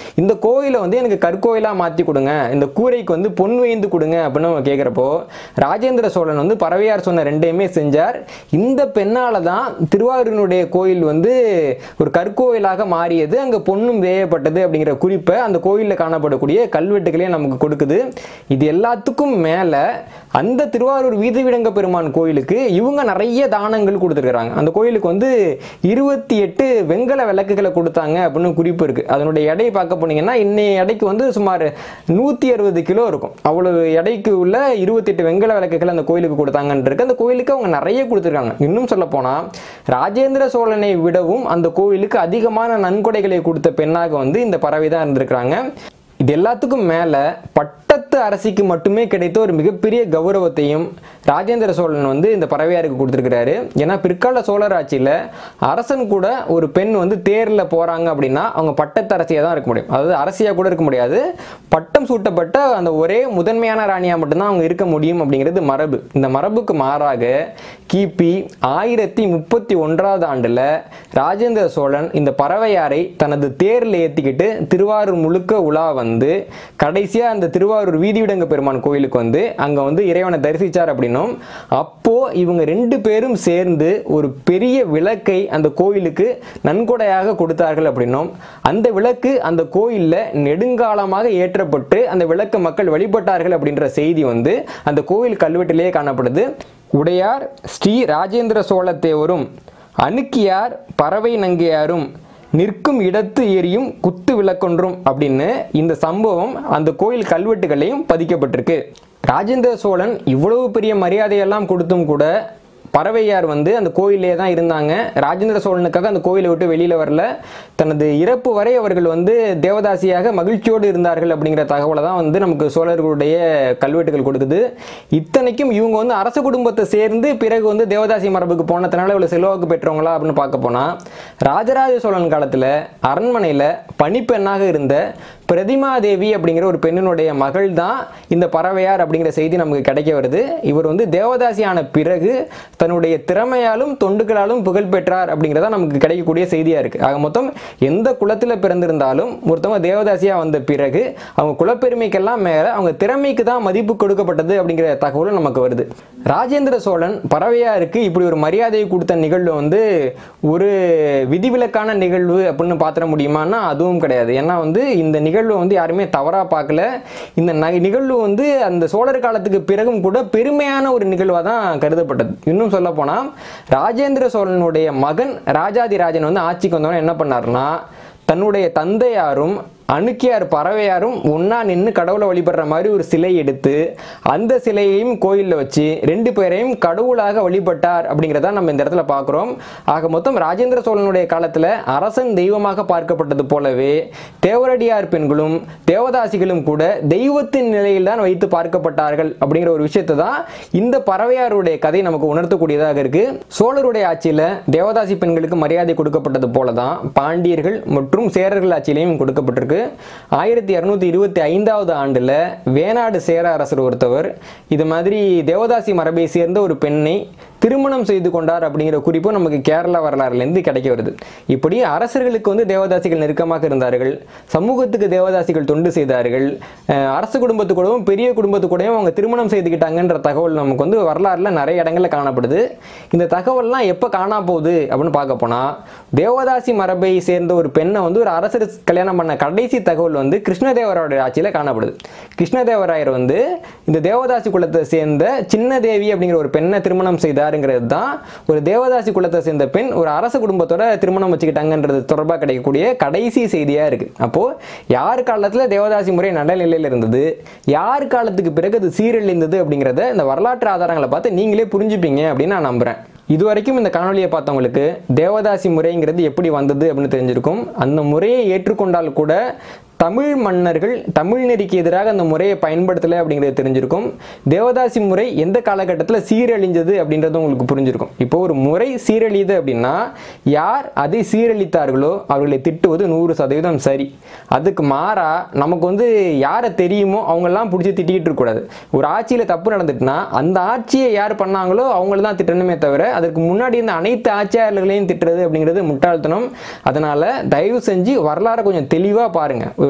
இந்த கோயிலை வந்து எனக்கு கற்கோயிலாக மாற்றி கொடுங்க இந்த கூரைக்கு வந்து பொன் வேந்து கொடுங்க அப்படின்னு அவங்க கேட்குறப்போ ராஜேந்திர சோழன் வந்து பறவையார் சொன்ன ரெண்டையுமே செஞ்சார் இந்த பெண்ணால தான் திருவாரூரினுடைய கோயில் வந்து ஒரு கற்கோயிலாக மாறியது அங்கே பொன்னும் வேயப்பட்டது அப்படிங்கிற குறிப்பை அந்த கோயிலில் காணப்படக்கூடிய கல்வெட்டுகளே நமக்கு கொடுக்குது இது எல்லாத்துக்கும் மேலே அந்த திருவாரூர் வீதிவிடங்க பெருமான் கோயிலுக்கு இவங்க நிறைய தானங்கள் கொடுத்துருக்குறாங்க அந்த கோயிலுக்கு வந்து இருபத்தி எட்டு வெங்கல விளக்குகளை கொடுத்தாங்க அப்படின்னு குறிப்பு இருக்குது அதனுடைய எடை பார்க்க போனீங்கன்னா இன்னைய எடைக்கு வந்து சுமார் நூற்றி அறுபது கிலோ இருக்கும் அவ்வளவு எடைக்கு உள்ள இருபத்தெட்டு வெங்கல விளக்குகள் அந்த கோயிலுக்கு கொடுத்தாங்கன்றிருக்கு அந்த கோயிலுக்கு அவங்க நிறைய கொடுத்துருக்காங்க இன்னும் சொல்ல போனால் ராஜேந்திர சோழனை விடவும் அந்த கோயிலுக்கு அதிகமான நன்கொடைகளை கொடுத்த பெண்ணாக வந்து இந்த பறவை தான் இருந்திருக்கிறாங்க இது எல்லாத்துக்கும் மேலே பட்டத்து அரசிக்கு மட்டுமே கிடைத்த ஒரு மிகப்பெரிய கௌரவத்தையும் ராஜேந்திர சோழன் வந்து இந்த பறவையாருக்கு கொடுத்துருக்கிறாரு ஏன்னா பிற்கால சோழர் ஆட்சியில் அரசன் கூட ஒரு பெண் வந்து தேரில் போகிறாங்க அப்படின்னா அவங்க பட்டத்து அரசியாக தான் இருக்க முடியும் அதாவது அரசியாக கூட இருக்க முடியாது பட்டம் சூட்டப்பட்ட அந்த ஒரே முதன்மையான ராணியாக மட்டும்தான் அவங்க இருக்க முடியும் அப்படிங்கிறது மரபு இந்த மரபுக்கு மாறாக கிபி ஆயிரத்தி முப்பத்தி ஒன்றாவது ஆண்டில் ராஜேந்திர சோழன் இந்த பறவையாரை தனது தேரில் ஏற்றிக்கிட்டு திருவாரூர் முழுக்க உலா வந்து கடைசியாக அந்த திருவாரூர் வீதிவிடங்க பெருமான் கோயிலுக்கு வந்து அங்கே வந்து இறைவனை தரிசித்தார் அப்படின்னும் அப்போ இவங்க ரெண்டு பேரும் சேர்ந்து ஒரு பெரிய விளக்கை அந்த கோயிலுக்கு நன்கொடையாக கொடுத்தார்கள் அப்படின்னும் அந்த விளக்கு அந்த கோயிலில் நெடுங்காலமாக ஏற்றப்பட்டு அந்த விளக்கு மக்கள் வழிபட்டார்கள் அப்படின்ற செய்தி வந்து அந்த கோயில் கல்வெட்டிலேயே காணப்படுது உடையார் ஸ்ரீ ராஜேந்திர சோழத்தேவரும் அணுக்கியார் பறவை நங்கையாரும் நிற்கும் இடத்து எரியும் குத்து விளக்கொன்றும் அப்படின்னு இந்த சம்பவம் அந்த கோயில் கல்வெட்டுகளையும் பதிக்கப்பட்டிருக்கு ராஜேந்திர சோழன் இவ்வளவு பெரிய மரியாதையெல்லாம் கொடுத்தும் கூட பறவையார் வந்து அந்த கோயிலே தான் இருந்தாங்க ராஜேந்திர சோழனுக்காக அந்த கோயிலை விட்டு வெளியில் வரல தனது இறப்பு வரை அவர்கள் வந்து தேவதாசியாக மகிழ்ச்சியோடு இருந்தார்கள் அப்படிங்கிற தகவலை தான் வந்து நமக்கு சோழர்களுடைய கல்வெட்டுகள் கொடுக்குது இத்தனைக்கும் இவங்க வந்து அரச குடும்பத்தை சேர்ந்து பிறகு வந்து தேவதாசி மரபுக்கு போனதுனால இவ்வளோ செல்வாக்கு பெற்றவங்களா அப்படின்னு பார்க்க போனால் ராஜராஜ சோழன் காலத்தில் அரண்மனையில் பணிப்பெண்ணாக இருந்த பிரதிமா தேவி அப்படிங்கிற ஒரு பெண்ணினுடைய மகள் தான் இந்த பறவையார் அப்படிங்கிற செய்தி நமக்கு கிடைக்க வருது இவர் வந்து தேவதாசியான பிறகு தன்னுடைய திறமையாலும் தொண்டுகளாலும் புகழ் பெற்றார் அப்படிங்கிறதா நமக்கு கிடைக்கக்கூடிய செய்தியாக இருக்குது ஆக மொத்தம் எந்த குலத்தில் பிறந்திருந்தாலும் ஒருத்தவங்க தேவதாசியாக வந்த பிறகு அவங்க குலப்பெருமைக்கெல்லாம் மேலே அவங்க திறமைக்கு தான் மதிப்பு கொடுக்கப்பட்டது அப்படிங்கிற தகவலும் நமக்கு வருது ராஜேந்திர சோழன் பறவையாருக்கு இப்படி ஒரு மரியாதையை கொடுத்த நிகழ்வு வந்து ஒரு விதிவிலக்கான நிகழ்வு அப்படின்னு பாத்திர முடியுமான்னா அதுவும் கிடையாது ஏன்னா வந்து இந்த நிகழ்வு வந்து யாருமே தவறாக பார்க்கல இந்த ந- நிகழ்வு வந்து அந்த சோழர் காலத்துக்கு பிறகும் கூட பெருமையான ஒரு நிகழ்வாக தான் கருதப்பட்டது இன்னும் சொல்ல போனால் ராஜேந்திர சோழனுடைய மகன் ராஜாதிராஜன் வந்து ஆட்சிக்கு வந்தவன என்ன பண்ணாருன்னா தன்னுடைய தந்தையாரும் அணுக்கியார் பறவையாரும் ஒன்றா நின்று கடவுளை வழிபடுற மாதிரி ஒரு சிலை எடுத்து அந்த சிலையையும் கோயிலில் வச்சு ரெண்டு பேரையும் கடவுளாக வழிபட்டார் அப்படிங்கிறத நம்ம இந்த இடத்துல பார்க்குறோம் ஆக மொத்தம் ராஜேந்திர சோழனுடைய காலத்தில் அரசன் தெய்வமாக பார்க்கப்பட்டது போலவே தேவரடியார் பெண்களும் தேவதாசிகளும் கூட தெய்வத்தின் நிலையில் தான் வைத்து பார்க்கப்பட்டார்கள் அப்படிங்கிற ஒரு விஷயத்தை தான் இந்த பறவையாருடைய கதை நமக்கு உணர்த்தக்கூடியதாக இருக்கு சோழருடைய ஆட்சியில் தேவதாசி பெண்களுக்கு மரியாதை கொடுக்கப்பட்டது போல தான் பாண்டியர்கள் மற்றும் சேரர்கள் ஆட்சியிலையும் கொடுக்கப்பட்டிருக்கு ஆயிரத்தி இரநூத்தி இருபத்தி ஐந்தாவது ஆண்டில் வேணாடு சேர அரசர் ஒருத்தவர் இது மாதிரி தேவதாசி மரபை சேர்ந்த ஒரு பெண்ணை திருமணம் செய்து கொண்டார் அப்படிங்கிற குறிப்பு நமக்கு கேரளா வரலாறுலேருந்து கிடைக்க வருது இப்படி அரசர்களுக்கு வந்து தேவதாசிகள் நெருக்கமாக இருந்தார்கள் சமூகத்துக்கு தேவதாசிகள் தொண்டு செய்தார்கள் அஹ் அரச குடும்பத்து கூடவும் பெரிய குடும்பத்து கூடவும் அவங்க திருமணம் செய்துக்கிட்டாங்கன்ற தகவல் நமக்கு வந்து வரலாறுல நிறைய இடங்கள்ல காணப்படுது இந்த தகவல்லாம் எப்போ காணா போகுது அப்படின்னு பார்க்க போனால் தேவதாசி மரபை சேர்ந்த ஒரு பெண்ணை வந்து ஒரு அரசர் கல்யாணம் பண்ண கடைசி தகவல் வந்து கிருஷ்ணதேவராயோட ஆட்சியில் காணப்படுது கிருஷ்ணதேவராயர் வந்து இந்த தேவதாசி குலத்தை சேர்ந்த சின்ன தேவி அப்படிங்கிற ஒரு பெண்ணை திருமணம் செய்தாருங்கிறது தான் ஒரு தேவதாசி குலத்தை சேர்ந்த பெண் ஒரு அரச குடும்பத்தோட திருமணம் வச்சுக்கிட்டாங்கன்றது தொடர்பாக கிடைக்கக்கூடிய கடைசி செய்தியாக இருக்கு அப்போ யார் காலத்தில் தேவதாசி முறை நடுநிலையில் இருந்தது யார் காலத்துக்கு பிறகு அது சீரழிந்தது அப்படிங்கிறத இந்த வரலாற்று ஆதாரங்களை பார்த்து நீங்களே புரிஞ்சுப்பீங்க அப்படின்னு நான் நம்புறேன் இதுவரைக்கும் இந்த காணொலியை பார்த்தவங்களுக்கு தேவதாசி முறைங்கிறது எப்படி வந்தது அப்படின்னு தெரிஞ்சிருக்கும் அந்த முறையை ஏற்றுக்கொண்டால் கூட தமிழ் மன்னர்கள் தமிழ் நெறிக்கு எதிராக அந்த முறையை பயன்படுத்தலை அப்படிங்கிறது தெரிஞ்சிருக்கும் தேவதாசி முறை எந்த காலகட்டத்தில் சீரழிஞ்சது அப்படின்றது உங்களுக்கு புரிஞ்சிருக்கும் இப்போ ஒரு முறை சீரழியுது அப்படின்னா யார் அதை சீரழித்தார்களோ அவர்களை திட்டுவது நூறு சதவீதம் சரி அதுக்கு மாறா நமக்கு வந்து யாரை தெரியுமோ அவங்கெல்லாம் பிடிச்சி திட்டிகிட்டு இருக்கக்கூடாது ஒரு ஆட்சியில் தப்பு நடந்துட்டுனா அந்த ஆட்சியை யார் பண்ணாங்களோ அவங்கள தான் திட்டணுமே தவிர அதற்கு முன்னாடி இருந்த அனைத்து ஆட்சியாளர்களையும் திட்டுறது அப்படிங்கிறது முட்டாள்தனம் அதனால தயவு செஞ்சு வரலாறை கொஞ்சம் தெளிவாக பாருங்க ஒரு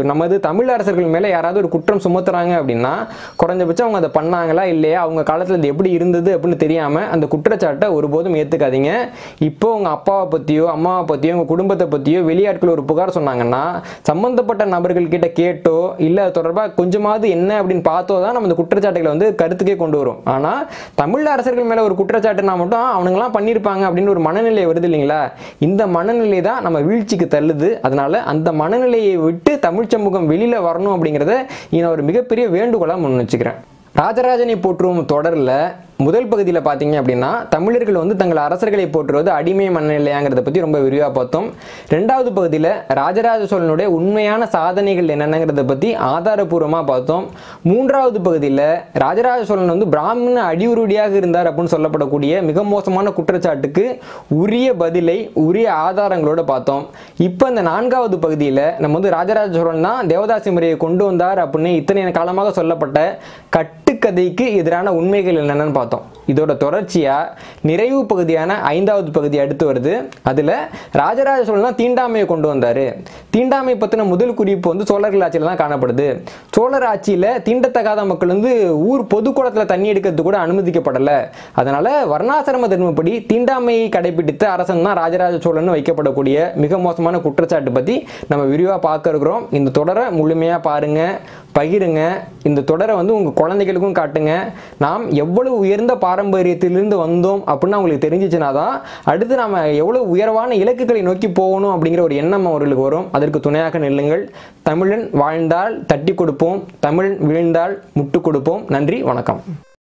நமது தமிழ் அரசர்கள் மேலே யாராவது ஒரு குற்றம் சுமத்துறாங்க அப்படின்னா குறைஞ்சபட்சம் அவங்க அதை பண்ணாங்களா இல்லையா அவங்க காலத்தில் இது எப்படி இருந்தது அப்படின்னு தெரியாமல் அந்த குற்றச்சாட்டை ஒருபோதும் ஏற்றுக்காதீங்க இப்போ உங்கள் அப்பாவை பற்றியோ அம்மாவை பற்றியோ உங்கள் குடும்பத்தை பற்றியோ வெளியாட்கள் ஒரு புகார் சொன்னாங்கன்னா சம்மந்தப்பட்ட நபர்கள் கிட்ட கேட்டோ இல்லை அது தொடர்பாக கொஞ்சமாவது என்ன அப்படின்னு பார்த்தோ தான் நம்ம இந்த குற்றச்சாட்டுகளை வந்து கருத்துக்கே கொண்டு வரும் ஆனால் தமிழ் அரசர்கள் மேலே ஒரு குற்றச்சாட்டுனா மட்டும் அவனுங்களாம் பண்ணியிருப்பாங்க அப்படின்னு ஒரு மனநிலை வருது இல்லைங்களா இந்த மனநிலை தான் நம்ம வீழ்ச்சிக்கு தள்ளுது அதனால அந்த மனநிலையை விட்டு தமிழ் சமூகம் வெளியில வரணும் அப்படிங்கிறத நான் ஒரு மிகப்பெரிய வேண்டுகோளாக முன் வச்சுக்கிறேன் ராஜராஜனை போற்றுவோம் தொடரில் முதல் பகுதியில் பார்த்தீங்க அப்படின்னா தமிழர்கள் வந்து தங்கள் அரசர்களை போற்றுவது அடிமை மனநிலையாங்கிறத பற்றி ரொம்ப விரிவாக பார்த்தோம் ரெண்டாவது பகுதியில் ராஜராஜ சோழனுடைய உண்மையான சாதனைகள் என்னென்னங்கிறத பற்றி ஆதாரபூர்வமாக பார்த்தோம் மூன்றாவது பகுதியில் ராஜராஜ சோழன் வந்து பிராமண அடியுருடியாக இருந்தார் அப்படின்னு சொல்லப்படக்கூடிய மிக மோசமான குற்றச்சாட்டுக்கு உரிய பதிலை உரிய ஆதாரங்களோட பார்த்தோம் இப்போ இந்த நான்காவது பகுதியில் நம்ம வந்து ராஜராஜ சோழன் தான் தேவதாசி முறையை கொண்டு வந்தார் அப்படின்னு இத்தனை காலமாக சொல்லப்பட்ட கட்டுக்கதைக்கு எதிரான உண்மைகள் என்னென்னு பார்த்தோம் இதோட தொடர்ச்சியா நிறைவு பகுதியான ஐந்தாவது பகுதி அடுத்து வருது அதுல ராஜராஜ சோழன் தான் தீண்டாமையை கொண்டு வந்தாரு தீண்டாமை பத்தின முதல் குறிப்பு வந்து சோழர்கள் ஆட்சியில தான் காணப்படுது சோழர் ஆட்சியில தீண்டத்தகாத மக்கள் வந்து ஊர் பொது குளத்துல தண்ணி எடுக்கிறது கூட அனுமதிக்கப்படல அதனால வர்ணாசிரம தர்மப்படி தீண்டாமையை கடைபிடித்த அரசன் தான் ராஜராஜ சோழன் வைக்கப்படக்கூடிய மிக மோசமான குற்றச்சாட்டு பத்தி நம்ம விரிவா பார்க்க இருக்கிறோம் இந்த தொடரை முழுமையா பாருங்க பகிருங்க இந்த தொடரை வந்து உங்க குழந்தைகளுக்கும் காட்டுங்க நாம் எவ்வளவு உயர்ந்த பாரம்பரியத்திலிருந்து வந்தோம் அப்படின்னு அவங்களுக்கு தெரிஞ்சிச்சுனா தான் அடுத்து நாம எவ்வளவு உயர்வான இலக்குகளை நோக்கி போகணும் அப்படிங்கிற ஒரு எண்ணம் அவர்களுக்கு வரும் அதற்கு துணையாக நில்லுங்கள் தமிழன் வாழ்ந்தால் தட்டி கொடுப்போம் தமிழன் வீழ்ந்தால் முட்டு கொடுப்போம் நன்றி வணக்கம்